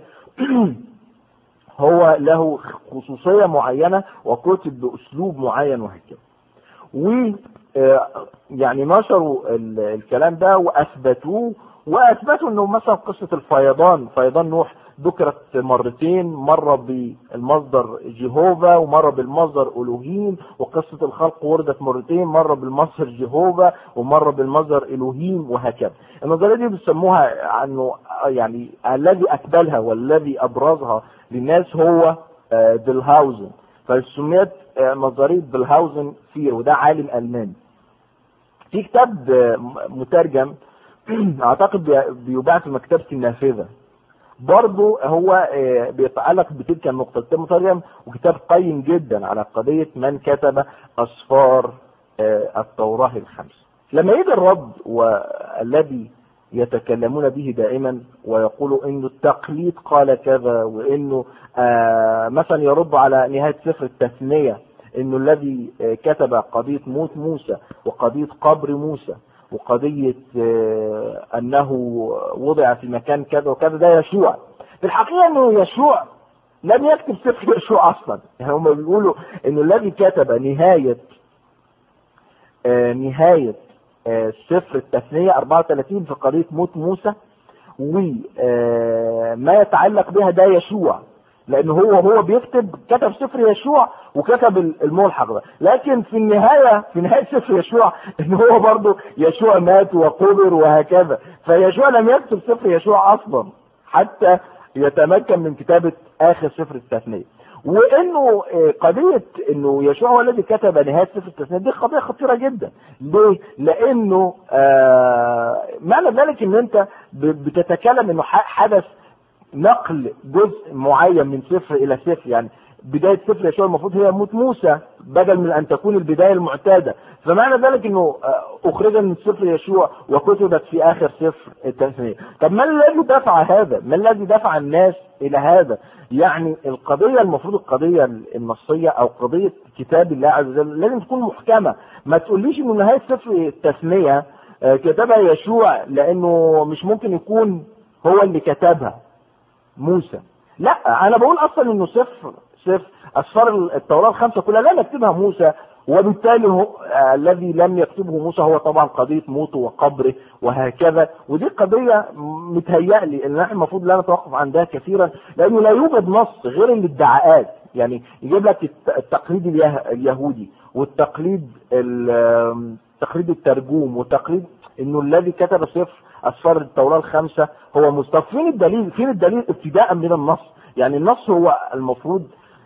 هو له خصوصية معينة وكتب بأسلوب معين وهكذا و آه، يعني نشروا ال- الكلام ده واثبتوه واثبتوا انه مثلا قصه الفيضان فيضان نوح ذكرت مرتين مره بالمصدر جيهوفا ومره بالمصدر الوهيم وقصه الخلق وردت مرتين مره بالمصدر جيهوفا ومره بالمصدر الوهيم وهكذا النظريه دي بيسموها عنه يعني الذي اكملها والذي ابرزها للناس هو آه، ديلهاوزن فسميت آه، نظريه ديلهاوزن فير وده عالم الماني في كتاب آه، م- مترجم اعتقد بي- بيباع في مكتبة النافذة برضه هو آه، بيتعلق بتلك النقطة كتاب مترجم وكتاب قيم جدا على قضية من كتب أسفار آه، التوراة الخمس لما يجي الرد والذي يتكلمون به دائما ويقولوا انه التقليد قال كذا وانه آه مثلا يرد على نهاية سفر التثنية انه الذي آه، كتب قضية موت موسى وقضية قبر موسى وقضية آه، انه وضع في مكان كذا وكذا ده يشوع في الحقيقة انه يشوع لم يكتب سفر يشوع اصلا يعني هم بيقولوا انه الذي كتب نهاية آه، نهاية آه، سفر التثنية 34 في قضية موت موسى وما يتعلق بها ده يشوع لان هو هو بيكتب كتب سفر يشوع وكتب الملحق ده لكن في النهايه في نهايه سفر يشوع ان هو برضه يشوع مات وقبر وهكذا فيشوع لم يكتب سفر يشوع اصلا حتى يتمكن من كتابه اخر سفر التثنيه وانه آه، قضيه انه يشوع هو الذي كتب نهايه سفر التثنيه دي قضيه خطيره جدا ليه؟ لانه آه معنى ذلك ان انت ب- بتتكلم انه ح- حدث نقل جزء معين من سفر الى سفر يعني بداية سفر يشوع المفروض هي موت موسى بدل من ان تكون البداية المعتادة فمعنى ذلك انه آه، اخرج من سفر يشوع وكتبت في اخر سفر التثنية طب ما الذي دفع هذا ما الذي دفع الناس الى هذا يعني القضية المفروض القضية النصية او قضية كتاب الله عز وجل لازم تكون محكمة ما تقوليش انه نهاية سفر التثنية آه، كتبها يشوع لانه مش ممكن يكون هو اللي كتبها موسى لا انا بقول اصلا انه صفر صفر اسفار التوراه الخمسه كلها لم يكتبها موسى وبالتالي هو آه الذي لم يكتبه موسى هو طبعا قضيه موته وقبره وهكذا ودي قضيه متهيألي ان احنا المفروض لا نتوقف عندها كثيرا لانه لا يوجد نص غير الادعاءات يعني يجيب لك الت- التقليد اليه- اليهودي والتقليد ال- تقليد الترجوم وتقليد انه الذي كتب سفر اسفار التوراه الخمسه هو مصطفى فين الدليل فين الدليل ابتداء من النص يعني النص هو المفروض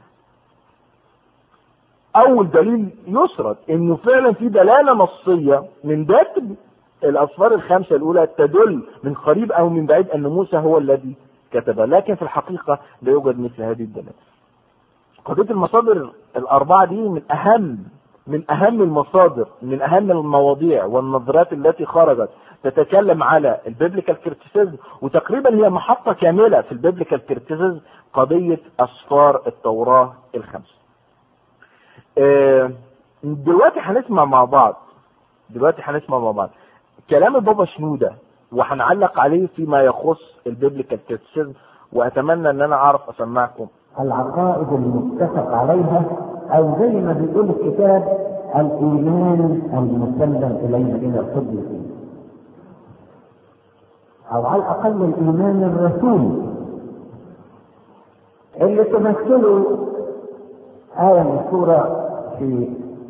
اول دليل يسرد انه فعلا في دلاله نصيه من ذات الاسفار الخمسه الاولى تدل من قريب او من بعيد ان موسى هو الذي كتبها لكن في الحقيقه لا يوجد مثل هذه الدلاله قضيه المصادر الاربعه دي من اهم من اهم المصادر من اهم المواضيع والنظرات التي خرجت تتكلم على البيبليكال كريتيسيزم وتقريبا هي محطه كامله في البيبليكال كريتيسيزم قضيه اسفار التوراه الخمسه. آه، دلوقتي هنسمع مع بعض دلوقتي هنسمع مع بعض كلام البابا شنوده وهنعلق عليه فيما يخص البيبليكال كريتيسيزم واتمنى ان انا اعرف اسمعكم العقائد المتفق عليها او زي ما بيقول الكتاب الايمان المسلم الينا الى القدس او على الاقل الايمان الرسولي اللي تمثله آية مذكورة في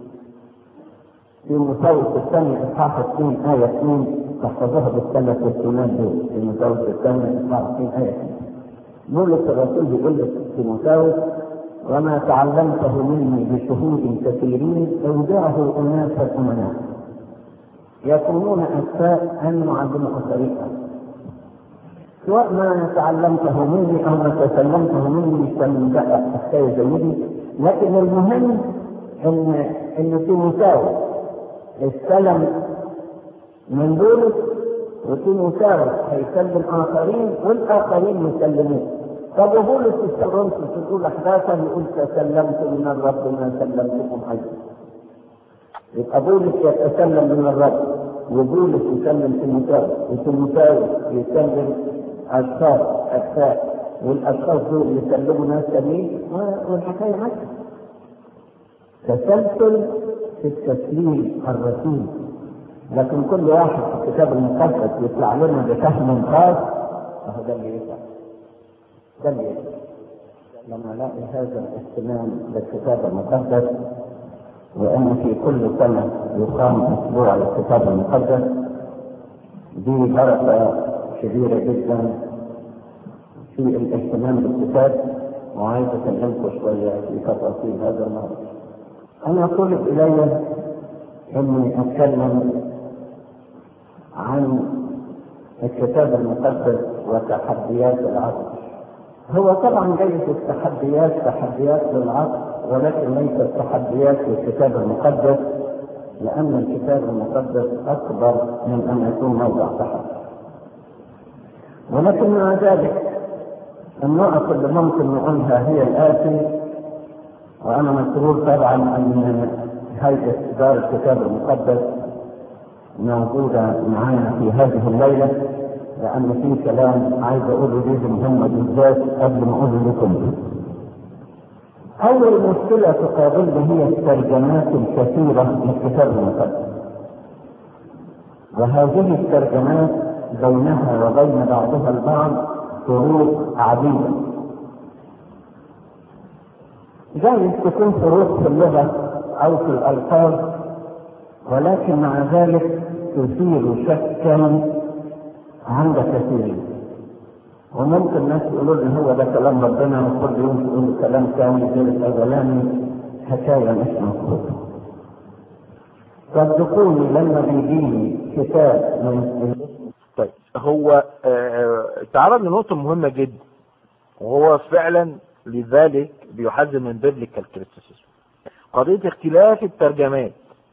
في مساوس الثاني إصحاح 2 آية 2 تحفظوها بالثلاث والسنات دول في مساوس الثاني إصحاح 2 آية 2 بولس الرسول بيقول لك في مساوس وما تعلمته مني بشهود كثيرين اودعه اناسا امناء يكونون اكفاء ان يعلموا طريقا سواء ما تعلمته مني او ما تسلمته مني كان بقى حكايه زي دي لكن المهم ان ان في مساوي استلم من بولس وفي مساوي هيسلم اخرين والاخرين يسلمون طب وبولس في كورنثوس تقول احداثا يقول تسلمت من الرب ما سلمتكم ايضا يبقى بولس يتسلم من الرب وبولس يسلم تيموثاوس وتيموثاوس يسلم اشخاص اكفاء والاشخاص دول يسلموا ناس تانيين والحكايه ماشيه تسلسل في التسليم الرسول لكن كل واحد في الكتاب المقدس يطلع لنا بفهم خاص فهو ده اللي يطلع ده اللي يطلع لما الاقي هذا الاهتمام بالكتاب المقدس وان في كل سنه يقام اسبوع للكتاب المقدس دي بركه كبيره جدا في الاهتمام بالكتاب وعايز اكلمكم شويه في تفاصيل هذا الموضوع. انا طلب الي اني اتكلم عن الكتاب المقدس وتحديات العصر. هو طبعا جايز التحديات تحديات للعصر ولكن ليست تحديات للكتاب المقدس لأن الكتاب المقدس أكبر من أن يكون موضع تحدي. ولكن مع ذلك النقط اللي ممكن نقولها هي الآتي وأنا مسرور طبعا أن هيئة إدارة الكتاب المقدس موجودة معانا في هذه الليلة لأن في كلام عايز أقوله ليهم هم بالذات قبل ما أقوله لكم. أول مشكلة تقابلنا هي الترجمات الكثيرة للكتاب المقدس. وهذه الترجمات بينها وبين بعضها البعض فروق عديدة. جايز تكون فروق في اللغة أو في الألفاظ ولكن مع ذلك تثير شكا عند كثيرين وممكن ناس يقولوا لي هو ده كلام ربنا وكل يوم يقول كلام ثاني غير الاولاني حكايه مش مظبوطه صدقوني لما بيجيني كتاب من طيب هو آه، تعرض لنقطة مهمة جدا وهو فعلا لذلك بيحذر من بيبليكال كريتيسيزم قضية اختلاف الترجمات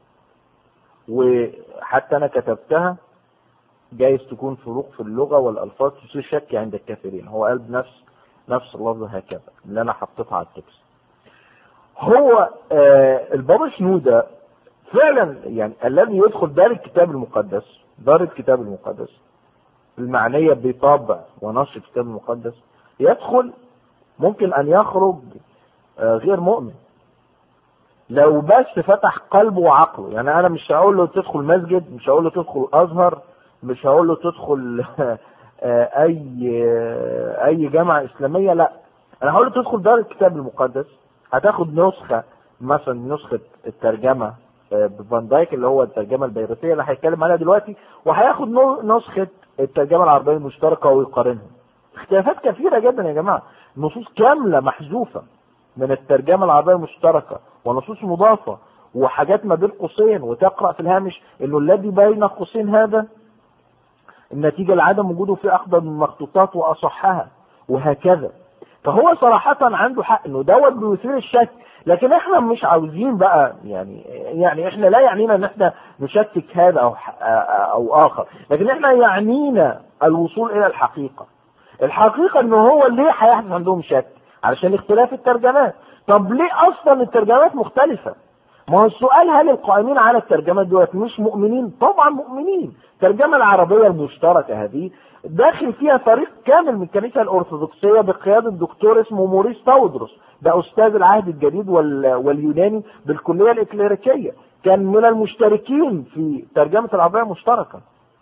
وحتى أنا كتبتها جايز تكون فروق في اللغة والألفاظ تصير شك عند الكافرين هو قال بنفس نفس اللفظ هكذا اللي أنا حطيتها على التكست هو آه البابا شنودة فعلا يعني الذي يدخل دار الكتاب المقدس دار الكتاب المقدس المعنية بطابع ونشر الكتاب المقدس يدخل ممكن أن يخرج آه غير مؤمن لو بس فتح قلبه وعقله يعني أنا مش هقول له تدخل مسجد مش هقول له تدخل أزهر مش هقول له تدخل اي اي جامعه اسلاميه لا انا هقول له تدخل دار الكتاب المقدس هتاخد نسخه مثلا نسخه الترجمه بفان دايك اللي هو الترجمه البيروتيه اللي هيتكلم عليها دلوقتي وهياخد نسخه الترجمه العربيه المشتركه ويقارنها اختلافات كثيره جدا يا جماعه نصوص كامله محذوفه من الترجمه العربيه المشتركه ونصوص مضافه وحاجات ما بين قوسين وتقرا في الهامش انه الذي بين قوسين هذا النتيجة لعدم وجوده في أقدم المخطوطات وأصحها وهكذا فهو صراحة عنده حق انه دوت بيثير الشك لكن احنا مش عاوزين بقى يعني يعني احنا لا يعنينا ان احنا نشكك هذا او او اخر لكن احنا يعنينا الوصول الى الحقيقة الحقيقة ان هو ليه هيحدث عندهم شك علشان اختلاف الترجمات طب ليه اصلا الترجمات مختلفة ما هو السؤال هل القائمين على الترجمات دولت مش مؤمنين؟ طبعا مؤمنين. الترجمة العربية المشتركة هذه داخل فيها فريق كامل من الكنيسة الأرثوذكسية بقيادة دكتور اسمه موريس تاودروس ده أستاذ العهد الجديد وال... واليوناني بالكلية الإكليريكية كان من المشتركين في ترجمة العربية المشتركة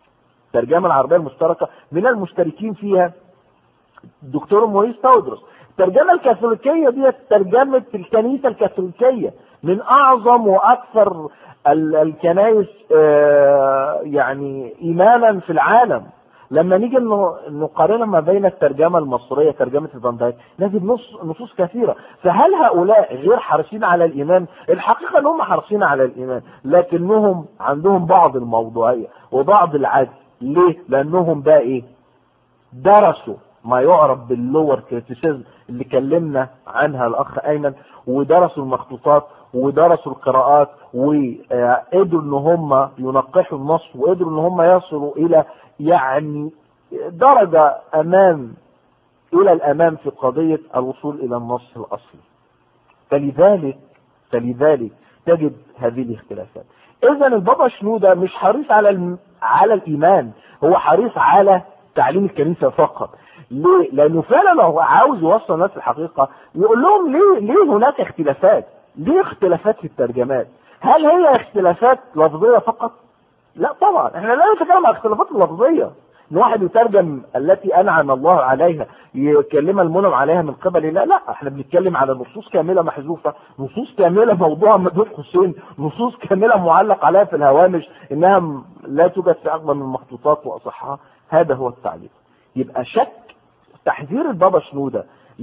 الترجمة العربية المشتركة من المشتركين فيها دكتور موريس تاودروس الترجمة الكاثوليكية دي ترجمة الكنيسة الكاثوليكية من أعظم وأكثر ال- الكنائس آه، يعني إيمانا في العالم لما نيجي ن- نقارنها ما بين الترجمة المصرية ترجمة فان دايك نجد نص نصوص كثيرة فهل هؤلاء غير حريصين على الإيمان الحقيقة أنهم حريصين على الإيمان لكنهم عندهم بعض الموضوعية وبعض العجز ليه لأنهم بقى إيه درسوا ما يعرف باللور كريتيسيزم اللي كلمنا عنها الاخ ايمن ودرسوا المخطوطات ودرسوا القراءات وقدروا ان هم ينقحوا النص وقدروا ان هم يصلوا الى يعني درجة امام الى الامام في قضية الوصول الى النص الاصلي فلذلك فلذلك تجد هذه الاختلافات اذا البابا شنودة مش حريص على الم... على الايمان هو حريص على تعليم الكنيسه فقط ليه؟ لانه فعلا لو عاوز يوصل الناس الحقيقه يقول لهم ليه ليه هناك اختلافات؟ ليه اختلافات في الترجمات؟ هل هي اختلافات لفظيه فقط؟ لا طبعا احنا لا نتكلم عن اختلافات اللفظيه ان واحد يترجم التي انعم الله عليها يكلمها المنعم عليها من قبل الله لا احنا بنتكلم على نصوص كامله محذوفه نصوص كامله موضوع مدود حسين نصوص كامله معلق عليها في الهوامش انها م- لا توجد في اكبر من المخطوطات واصحها هذا هو التعليق يبقى شك تحذير البابا شنوده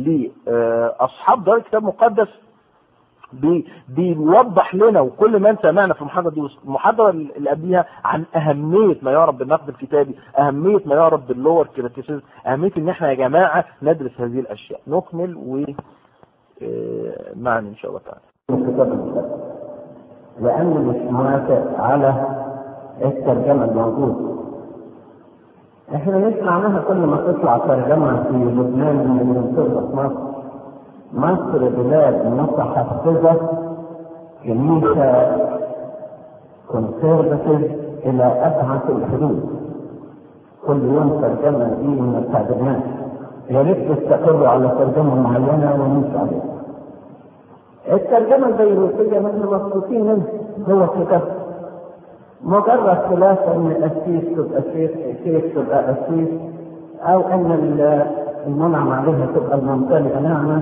لاصحاب دار الكتاب المقدس بي- بيوضح لنا وكل من سمعنا في المحاضره دي المحاضره اللي قبلها عن اهميه ما يعرف بالنقد الكتابي، اهميه ما يعرف باللور كريتيسيزم، اهميه ان احنا يا جماعه ندرس هذه الاشياء، نكمل و آه، معنا ان شاء الله تعالى. الكتاب المقدس لأنه مش موافق على الترجمة الموجودة احنا نسمع عنها كل ما تطلع ترجمة في لبنان من تربة مصر مصر بلاد متحفظة كنيسة كونسيرفتيف إلى أبعد الحدود كل يوم ترجمة دي ما بتعجبناش يا ريت تستقروا على ترجمة معينة ونمشي عليها الترجمة البيروتية نحن مبسوطين منها هو كتاب مجرد خلاف ان القسيس تبقى شيخ شيخ تبقى قسيس او ان ال- المنعم عليها تبقى الممتلئة نعمة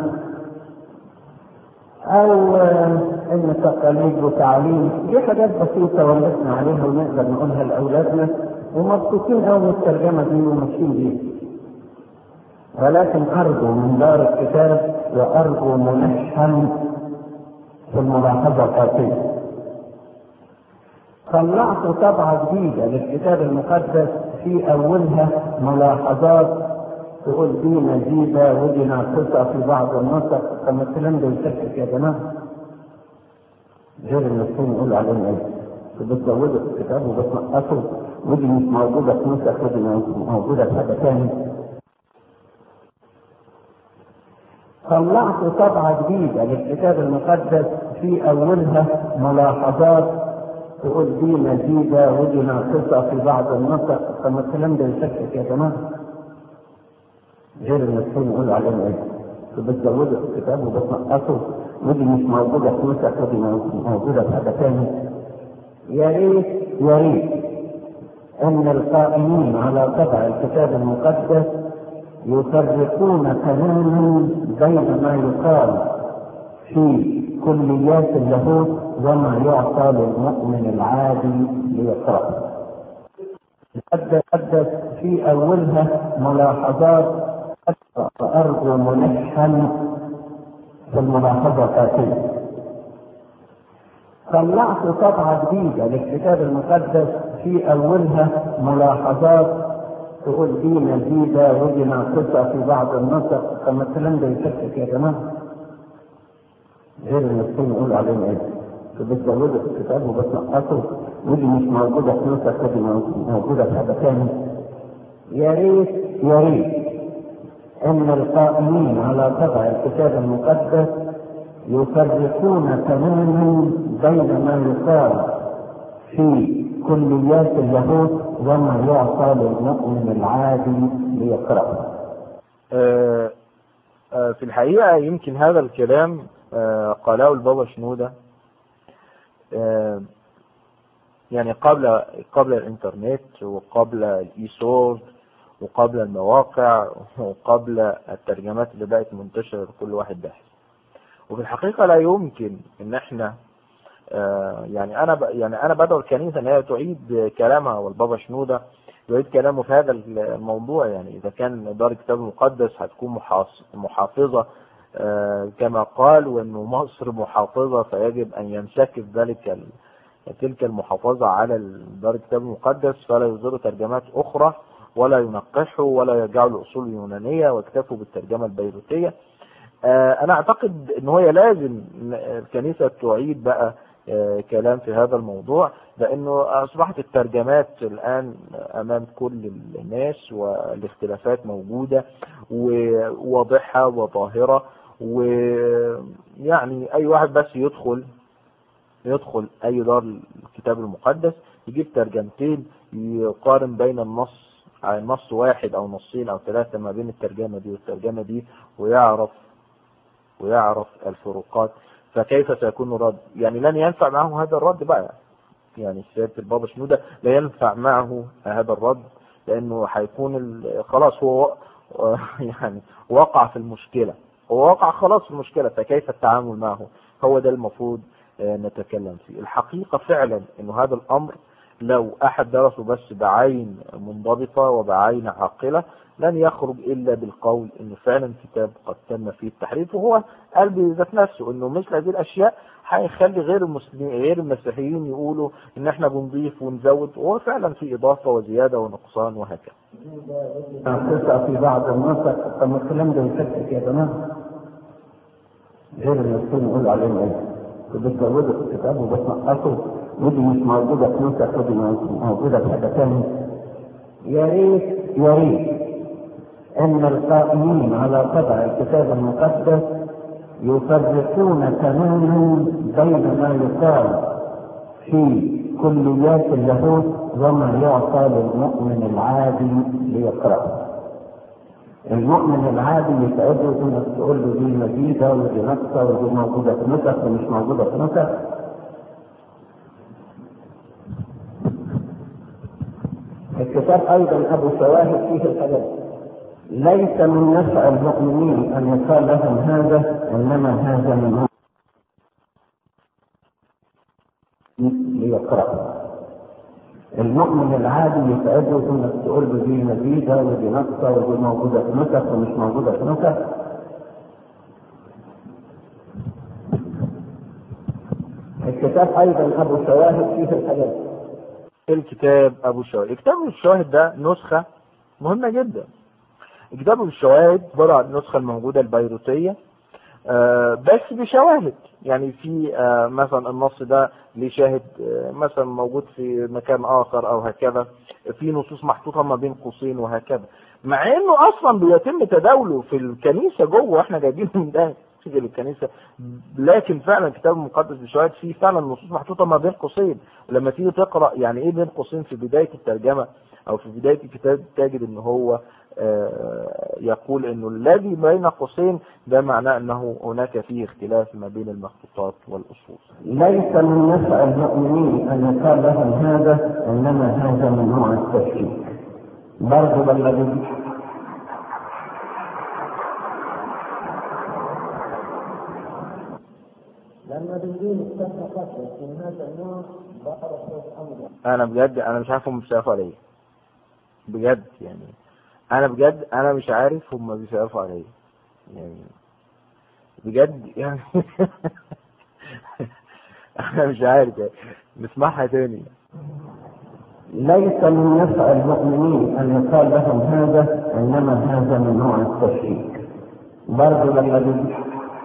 او آه، ان تقاليد وتعليم دي حاجات بسيطة ولسنا عليها ونقدر نقولها لاولادنا ومبسوطين قوي من الترجمة دي وماشيين بيها ولكن ارجو من دار الكتاب وارجو ملحا في الملاحظة الآتية طلعت طبعة جديدة للكتاب المقدس في أولها ملاحظات تقول دي مزيدة ودي ناقصة في بعض النسخ طب ما الكلام ده يشكك يا جماعة غير المسلمين يقولوا عليهم ايه بتزودوا في الكتاب وبتنقصوا ودي مش موجودة في نسخ ودي موجودة في حاجة تانية طلعت طبعة جديدة للكتاب المقدس في أولها ملاحظات تقول دي مزيدة ودي ناقصة في بعض النسخ طب ما الكلام ده يشكك يا جماعة غير المسلمين يقولوا عليهم ايه بتزودوا في الكتاب وبتنقصوا ودي مش موجودة في نسخ ودي موجودة في حاجة تانية يا ريت يا ريت أن القائمين على طبع الكتاب المقدس يفرقون تماما بين ما يقال في كليات اللاهوت وما يعطى للمؤمن العادي ليقرأه. تحدث في أولها ملاحظات أرجو ملحا في الملاحظة الآتية. طلعت طبعة جديدة للكتاب المقدس في أولها ملاحظات تقول دي مزيدة ودي ناقصة في بعض النسخ طب ما الكلام ده يشكك يا جماعة غير المسلمين يقولوا عليهم ايه بتزودوا في الكتاب وبتنقصوا ودي مش موجودة في نسخ ودي موجودة في حاجة تانية يا ريت يا ريت أن القائمين على طبع الكتاب المقدس يفرقون تماما بين ما يقال في كليات اللاهوت وما يعطى للمؤمن العادي ليقرأه. آه، آه، في الحقيقة يمكن هذا الكلام آه، قاله البابا شنودة آه، يعني قبل قبل الانترنت وقبل الايسورد وقبل المواقع وقبل الترجمات اللي بقت منتشرة لكل واحد باحث وفي الحقيقة لا يمكن ان احنا آه، يعني انا ب... يعني انا بدعو الكنيسه ان هي تعيد كلامها والبابا شنوده يعيد كلامه في هذا الموضوع يعني اذا كان دار الكتاب المقدس هتكون محاص- محافظه آه، كما قال وانه مصر محافظه فيجب ان ينسكب ذلك ال... تلك المحافظه على ال- دار الكتاب المقدس فلا يصدروا ترجمات اخرى ولا ينقحوا ولا يرجعوا لاصول اليونانيه ويكتفوا بالترجمه البيروتيه آه، انا اعتقد ان هي لازم الكنيسه تعيد بقى آه، كلام في هذا الموضوع لانه اصبحت الترجمات الان امام كل الناس والاختلافات موجوده وواضحه وظاهره ويعني اي واحد بس يدخل يدخل اي دار الكتاب المقدس يجيب ترجمتين يقارن بين النص نص واحد او نصين او ثلاثه ما بين الترجمه دي والترجمه دي ويعرف ويعرف الفروقات فكيف سيكون الرد يعني لن ينفع معه هذا الرد بقى يعني سيادة البابا شنودة لا ينفع معه هذا الرد لأنه هيكون ال- خلاص هو يعني وقع في المشكلة هو وقع خلاص في المشكلة فكيف التعامل معه هو ده المفروض آه، نتكلم فيه الحقيقة فعلا أنه هذا الأمر لو أحد درسه بس بعين منضبطة وبعين عاقلة لن يخرج إلا بالقول أنه فعلا كتاب قد تم فيه التحريف وهو قال بذات نفسه أنه مثل هذه الأشياء هيخلي غير المسلمين غير المسيحيين يقولوا ان احنا بنضيف ونزود وهو فعلا في اضافه وزياده ونقصان وهكذا. قصة في بعض النسخ طب ما الكلام ده يشكك يا جماعة غير المسلمين يقول عليهم ايه بتزودوا في الكتاب وبتنقصوا ودي مش موجودة في نسخ ودي موجودة في حاجة تانية يا ريت يا ريت ان القائمين على طبع الكتاب المقدس يفرقون تماما بين ما يقال في كليات اللاهوت وما يعطى للمؤمن العادي ليقرأه. المؤمن العادي يتعبه انك تقول له دي مزيدة ودي نقصة ودي موجودة في نسخ ومش موجودة في نسخ. الكتاب ايضا ابو شواهد فيه الحاجات ليس من نفع المؤمنين ان يقال لهم هذا انما هذا من ليقرأ المؤمن العادي يتعبه انك تقول له دي مزيدة ودي نقصة ودي موجودة في نسخ ومش موجودة في نسخ الكتاب ايضا ابو شواهد فيه الحاجات الكتاب ابو الشواهد كتاب ابو الشواهد ده نسخه مهمه جدا كتاب ابو الشواهد عباره عن النسخه الموجوده البيروتيه آه، بس بشواهد يعني في آه، مثلا النص ده ليه شاهد آه، مثلا موجود في مكان اخر او هكذا في نصوص محطوطه ما بين قوسين وهكذا مع انه اصلا بيتم تداوله في الكنيسه جوه واحنا جايبينه من ده تيجي للكنيسه لكن فعلا الكتاب المقدس بشواهد فيه فعلا نصوص محطوطه ما بين قوسين ولما تيجي تقرا يعني ايه بين قوسين في بدايه الترجمه او في بدايه الكتاب تجد ان هو آه، يقول انه الذي بين قوسين ده معناه انه هناك فيه اختلاف ما بين المخطوطات والاصول ليس من نفع المؤمنين ان يقال لهم هذا انما هذا من نوع التشكيك برضه الذي لما بنجيب السنة فترة من هذا النوع بعرف الأمر انا بجد انا مش عارف هم بيسقفوا على ايه بجد يعني انا بجد انا مش عارف هم بيسقفوا على ايه يعني بجد يعني انا مش عارف يعني نسمعها تاني ليس من نفع المؤمنين ان يقال لهم هذا انما هذا من نوع التشكيك برضه لما بيجي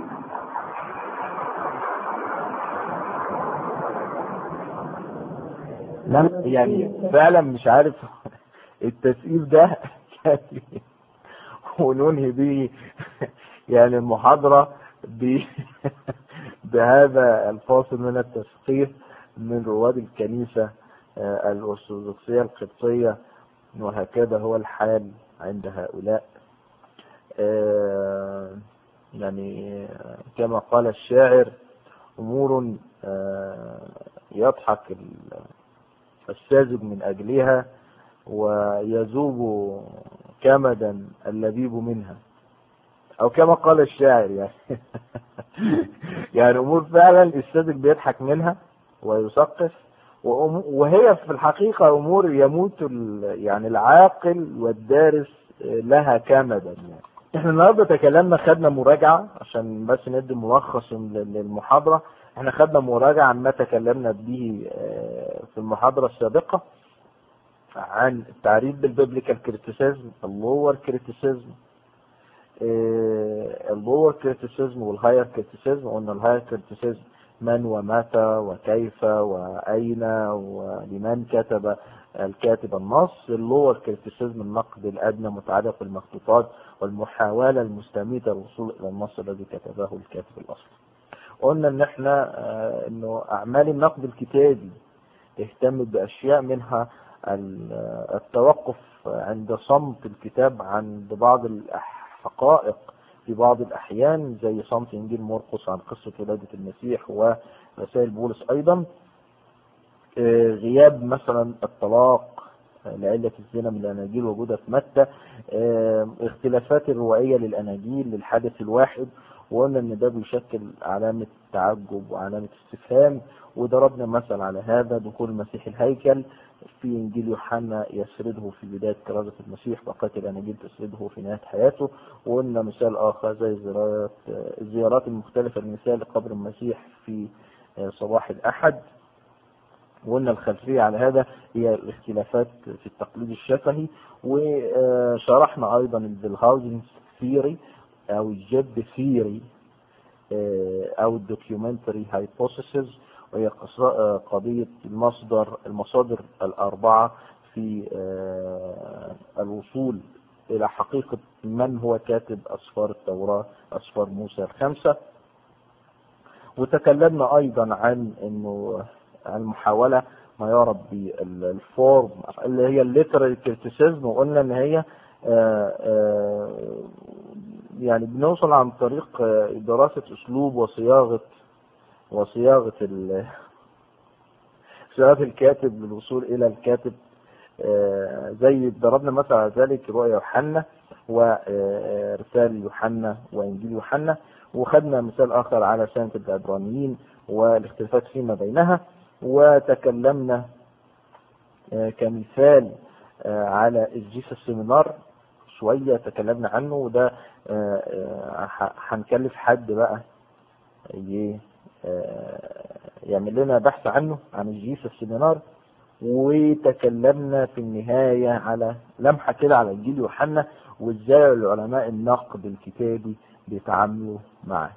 لما يعني فعلا مش عارف التسقيف ده كان إيه. وننهي به يعني المحاضرة ب- بهذا الفاصل من التسقيف من رواد الكنيسة آه، الأرثوذكسية القبطية وهكذا هو الحال عند هؤلاء آه، يعني آه، كما قال الشاعر أمور آه، يضحك ال- الساذج من أجلها ويذوب كمدا اللبيب منها او كما قال الشاعر يعني يعني امور فعلا الصدق بيضحك منها ويثقف وأم- وهي في الحقيقة امور يموت ال- يعني العاقل والدارس لها كمدا يعني احنا النهارده تكلمنا خدنا مراجعة عشان بس ندي ملخص لل- للمحاضرة احنا خدنا مراجعة عن ما تكلمنا به آه، في المحاضرة السابقة عن التعريف بالبيبليكال كريتيسيزم اللور كريتيسيزم اللور كريتيسيزم والهاير كريتيسيزم قلنا الهاير كريتيسيزم من ومتى وكيف واين ولمن كتب الكاتب النص اللور كريتيسيزم النقد الادنى متعلق بالمخطوطات والمحاوله المستميته للوصول الى النص الذي كتبه الكاتب الاصلي قلنا ان احنا آه، انه اعمال النقد الكتابي اهتمت باشياء منها ال- التوقف عند صمت الكتاب عند بعض الحقائق في بعض الاحيان زي صمت انجيل مرقس عن قصه ولاده المسيح ورسائل بولس ايضا آه، غياب مثلا الطلاق آه، لعلة الزنا من الأناجيل وجودها في متى آه، اختلافات الروائية للأناجيل للحدث الواحد وقلنا إن ده بيشكل علامة تعجب وعلامة استفهام وضربنا مثل على هذا دخول المسيح الهيكل في إنجيل يوحنا يسرده في بداية كرازة المسيح بقية الأناجيل تسرده في نهاية حياته وقلنا مثال آخر زي زيارات الزيارات المختلفة لمثال قبر المسيح في آه، صباح الأحد وقلنا الخلفية على هذا هي الاختلافات في التقليد الشفهي وشرحنا أيضا الفيلهاوزن ثيوري أو الجب ثيوري أو الدوكيومنتري هايبوثيسز وهي قص- آه، قضية المصدر المصادر الأربعة في آه، الوصول إلى حقيقة من هو كاتب أسفار التوراة أسفار موسى الخمسة وتكلمنا أيضا عن أنه عن محاولة ما يعرف بالفورم اللي هي الليترال كريتيسيزم وقلنا ان هي آه، آه، يعني بنوصل عن طريق آه، دراسة اسلوب وصياغة وصياغة ال- صياغة الكاتب للوصول الى الكاتب آه، زي ضربنا مثلا على ذلك رؤيا يوحنا ورسائل يوحنا وانجيل يوحنا وخدنا مثال اخر على سنة العبرانيين والاختلافات فيما بينها وتكلمنا آه، كمثال آه، على الجيسا السيمينار شوية تكلمنا عنه وده آه، آه، ح- هنكلف حد بقى ي- آه، يعمل لنا بحث عنه عن الجيسا السيمينار وتكلمنا في النهاية على لمحة كده على إنجيل يوحنا وإزاي العلماء النقد الكتابي بيتعاملوا معاه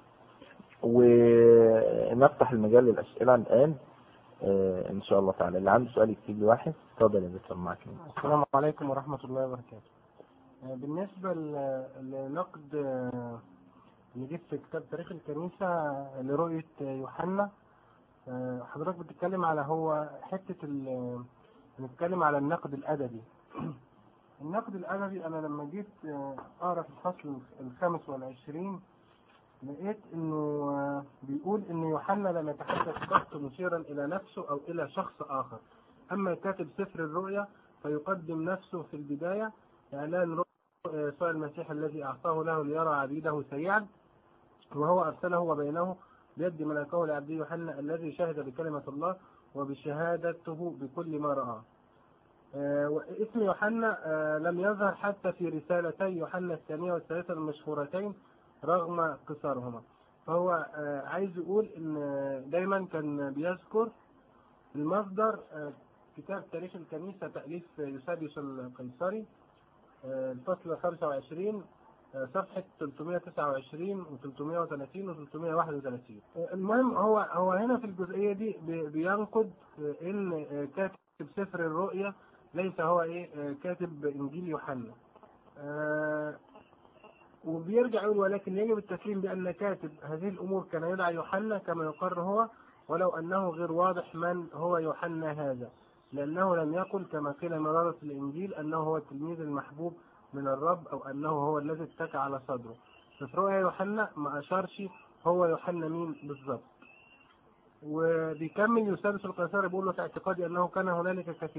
ونفتح المجال للأسئلة الآن آه، إن شاء الله تعالى اللي عنده سؤال يكتب لي واحد اتفضل يا دكتور معاك السلام عليكم ورحمة الله وبركاته آه، بالنسبة ل- لنقد آه، اللي جه في كتاب تاريخ الكنيسة لرؤية يوحنا آه، حضرتك بتتكلم على هو حتة ال- بنتكلم على النقد الأدبي النقد الأدبي أنا لما جيت آه، أقرأ في الفصل الخامس والعشرين لقيت إنه آه، بيقول إن يوحنا لم يتحدث قط مشيرا إلى نفسه أو إلى شخص آخر أما كاتب سفر الرؤيا فيقدم نفسه في البداية إعلان رؤيا يسوع المسيح الذي أعطاه له ليرى عبيده سريعا وهو أرسله وبينه بيد ملكه لعبده يوحنا الذي شهد بكلمة الله وبشهادته بكل ما رآه آه، واسم يوحنا آه، لم يظهر حتى في رسالتي يوحنا الثانية والثالثة المشهورتين رغم قصارهما فهو آه، عايز يقول ان آه، دايما كان بيذكر المصدر آه، كتاب تاريخ الكنيسة تأليف يوسابيوس القيصري آه، الفصل 25 آه، صفحة 329 و 330 و 331 آه، المهم هو هو هنا في الجزئية دي بي- بينقد آه، ان آه، كاتب سفر الرؤيا ليس هو ايه آه، كاتب انجيل يوحنا آه، وبيرجع يقول ولكن يجب التسليم بأن كاتب هذه الأمور كان يدعى يوحنا كما يقر هو ولو أنه غير واضح من هو يوحنا هذا لأنه لم يقل كما قيل مرارة الإنجيل أنه هو التلميذ المحبوب من الرب أو أنه هو الذي اتكى على صدره ففي رؤيا يوحنا ما أشارش هو يوحنا مين بالظبط وبيكمل يوسابس القيصري بيقول له في اعتقادي أنه كان هنالك كثيرون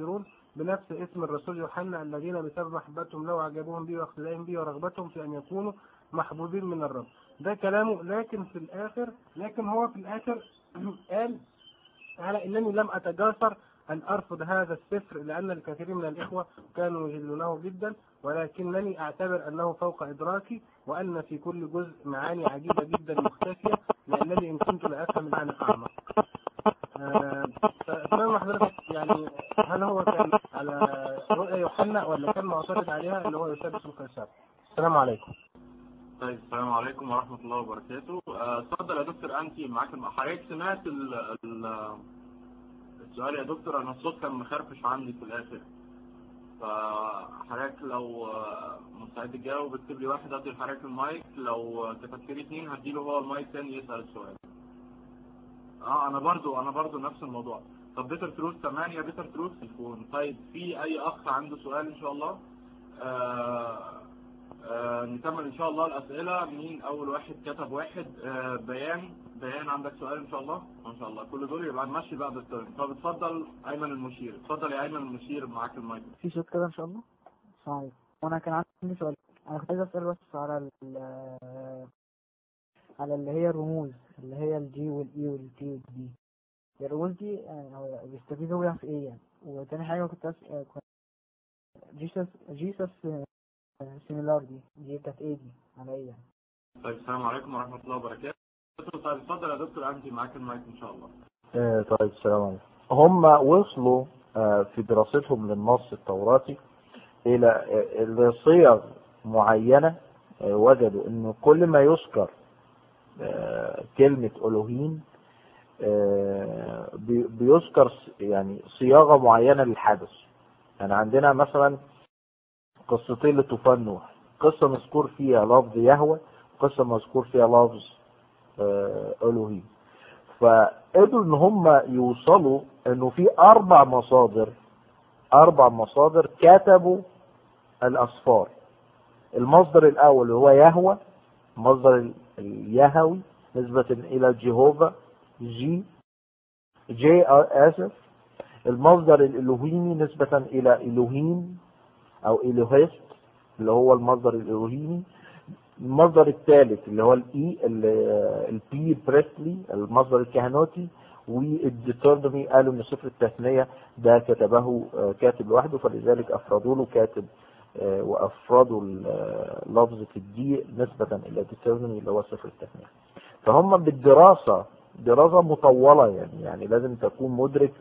بنفس اسم الرسول يوحنا الذين بسبب محبتهم له وعجبهم به واقتدائهم به ورغبتهم في أن يكونوا محبوبين من الرب ده كلامه لكن في الآخر لكن هو في الآخر قال على أنني لم أتجاسر أن أرفض هذا السفر لأن الكثير من الإخوة كانوا يجلونه جدا ولكنني أعتبر أنه فوق إدراكي وأن في كل جزء معاني عجيبة جدا مختفية لأنني إن كنت لا أفهم المعنى الأعمق. آه، فأتمنى حضرتك يعني هل هو كان على رؤيا يوحنا ولا كان معترض عليها اللي هو يسبس القيصر؟ السلام عليكم. طيب السلام عليكم ورحمة الله وبركاته آه، اتفضل يا دكتور أنتي معاك الم- حضرتك سمعت ال ال السؤال يا دكتور أنا الصوت كان مخرفش عندي في الآخر فحضرتك لو آه، مستعد تجاوب اكتب لي واحد ادي لحضرتك المايك لو كتبت لي اتنين هديله هو المايك تاني يسأل السؤال اه انا برضو انا برضو نفس الموضوع طب بيتر تروث 8 بيتر تروث تليفون طيب في اي اخ عنده سؤال ان شاء الله آه آه نكمل ان شاء الله الاسئله مين اول واحد كتب واحد آه بيان بيان عندك سؤال ان شاء الله ما شاء الله كل دول يبقى نمشي بقى بالترم طب اتفضل ايمن المشير اتفضل يا ايمن المشير معاك المايك في صوت كده ان شاء الله السلام عليكم وانا كان عندي سؤال انا كنت عايز اسال بس على ال على اللي هي الرموز اللي هي الجي والاي والتي والدي الرموز دي يعني هو بيستفيدوا بيها في ايه يعني وتاني حاجه كنت اسال كنت جيسس جيسس سيميلار دي دي كانت ايه دي على ايه يعني طيب السلام عليكم ورحمه الله وبركاته طيب اتفضل يا دكتور انتي معاك المايك ان شاء الله آه، طيب السلام عليكم هم وصلوا آه، في دراستهم للنص التوراتي إلى آه، إلى صيغ معينة آه، وجدوا إنه كل ما يذكر آه، كلمة ألوهيم آه، بي- بيذكر س- يعني صياغة معينة للحدث يعني عندنا مثلا قصتين لطوفان نوح قصة مذكور فيها لفظ يهوى قصة مذكور فيها لفظ آه، ألوهيم فقدروا ان هم يوصلوا انه في اربع مصادر اربع مصادر كتبوا الاسفار المصدر الاول اللي هو يهوى المصدر ال- اليهوي نسبة الى جيهوفا جي جي اسف المصدر الالوهيمي نسبة الى الوهيم او الوهيست اللي هو المصدر الالوهيمي المصدر الثالث اللي هو الاي البي بريسلي المصدر الكهنوتي والديترنمي قالوا ان سفر التثنية ده كتبه آه، كاتب لوحده فلذلك افردوا له كاتب آه، وافردوا ال- آه، لفظة الدي نسبة الى ديترنمي اللي هو سفر التثنية فهم بالدراسة دراسة مطولة يعني يعني لازم تكون مدرك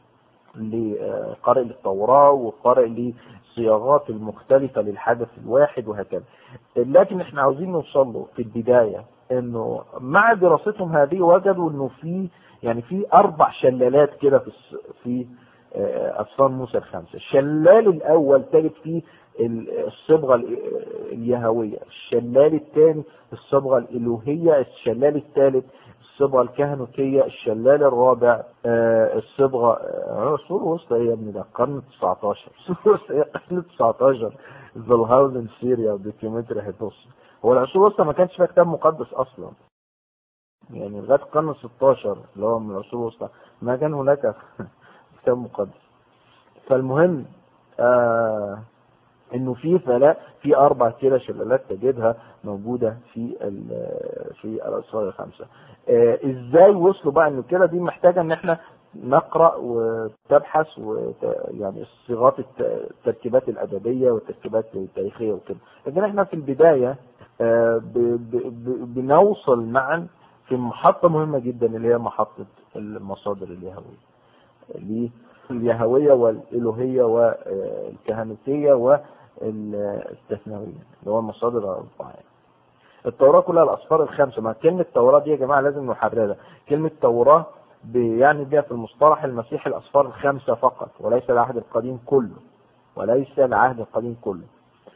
لقارئ للتوراة وقارئ للصياغات المختلفة للحدث الواحد وهكذا لكن احنا عاوزين نوصل له في البداية انه مع دراستهم هذه وجدوا انه في يعني في اربع شلالات كده في الس- في آه، اسفار موسى الخمسة الشلال الاول تجد فيه ال- الصبغة ال- اليهوية الشلال الثاني الصبغة الالوهية الشلال الثالث الصبغة الكهنوتية الشلال الرابع آه، الصبغة آه، عصور وسطى ايه يا ابني ده القرن 19 عصور وسطى ايه القرن 19 فالهاوزن سيريا ودوكيومنتري هيتوس هو العصور الوسطى ما كانش فيها كتاب مقدس اصلا يعني لغايه القرن 16 اللي هو من العصور الوسطى ما كان هناك كتاب مقدس فالمهم آه انه في فلا في اربع كده شلالات تجدها موجوده في ال- في الاسرار الخمسه آه ازاي وصلوا بقى انه كده دي محتاجه ان احنا نقرا وتبحث وت... يعني الصيغات الت- التركيبات الادبيه والتركيبات التاريخيه وكده لكن احنا في البدايه آه ب... ب... ب... بنوصل معا في محطه مهمه جدا اللي هي محطه المصادر اليهويه ليه اليهوية والإلوهية والكهنوتية والتثنوية اللي هو المصادر الأربعة يعني. التوراة كلها الأسفار الخمسة ما كلمة توراة دي يا جماعة لازم نحررها كلمة توراة يعني بيها في المصطلح المسيحي الأسفار الخمسة فقط وليس العهد القديم كله وليس العهد القديم كله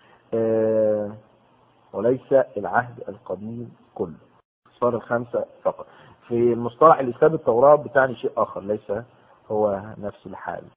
آه وليس العهد القديم كله الأسفار الخمسة فقط في المصطلح الإسلامي التوراة بتعني شيء آخر ليس هو نفس الحال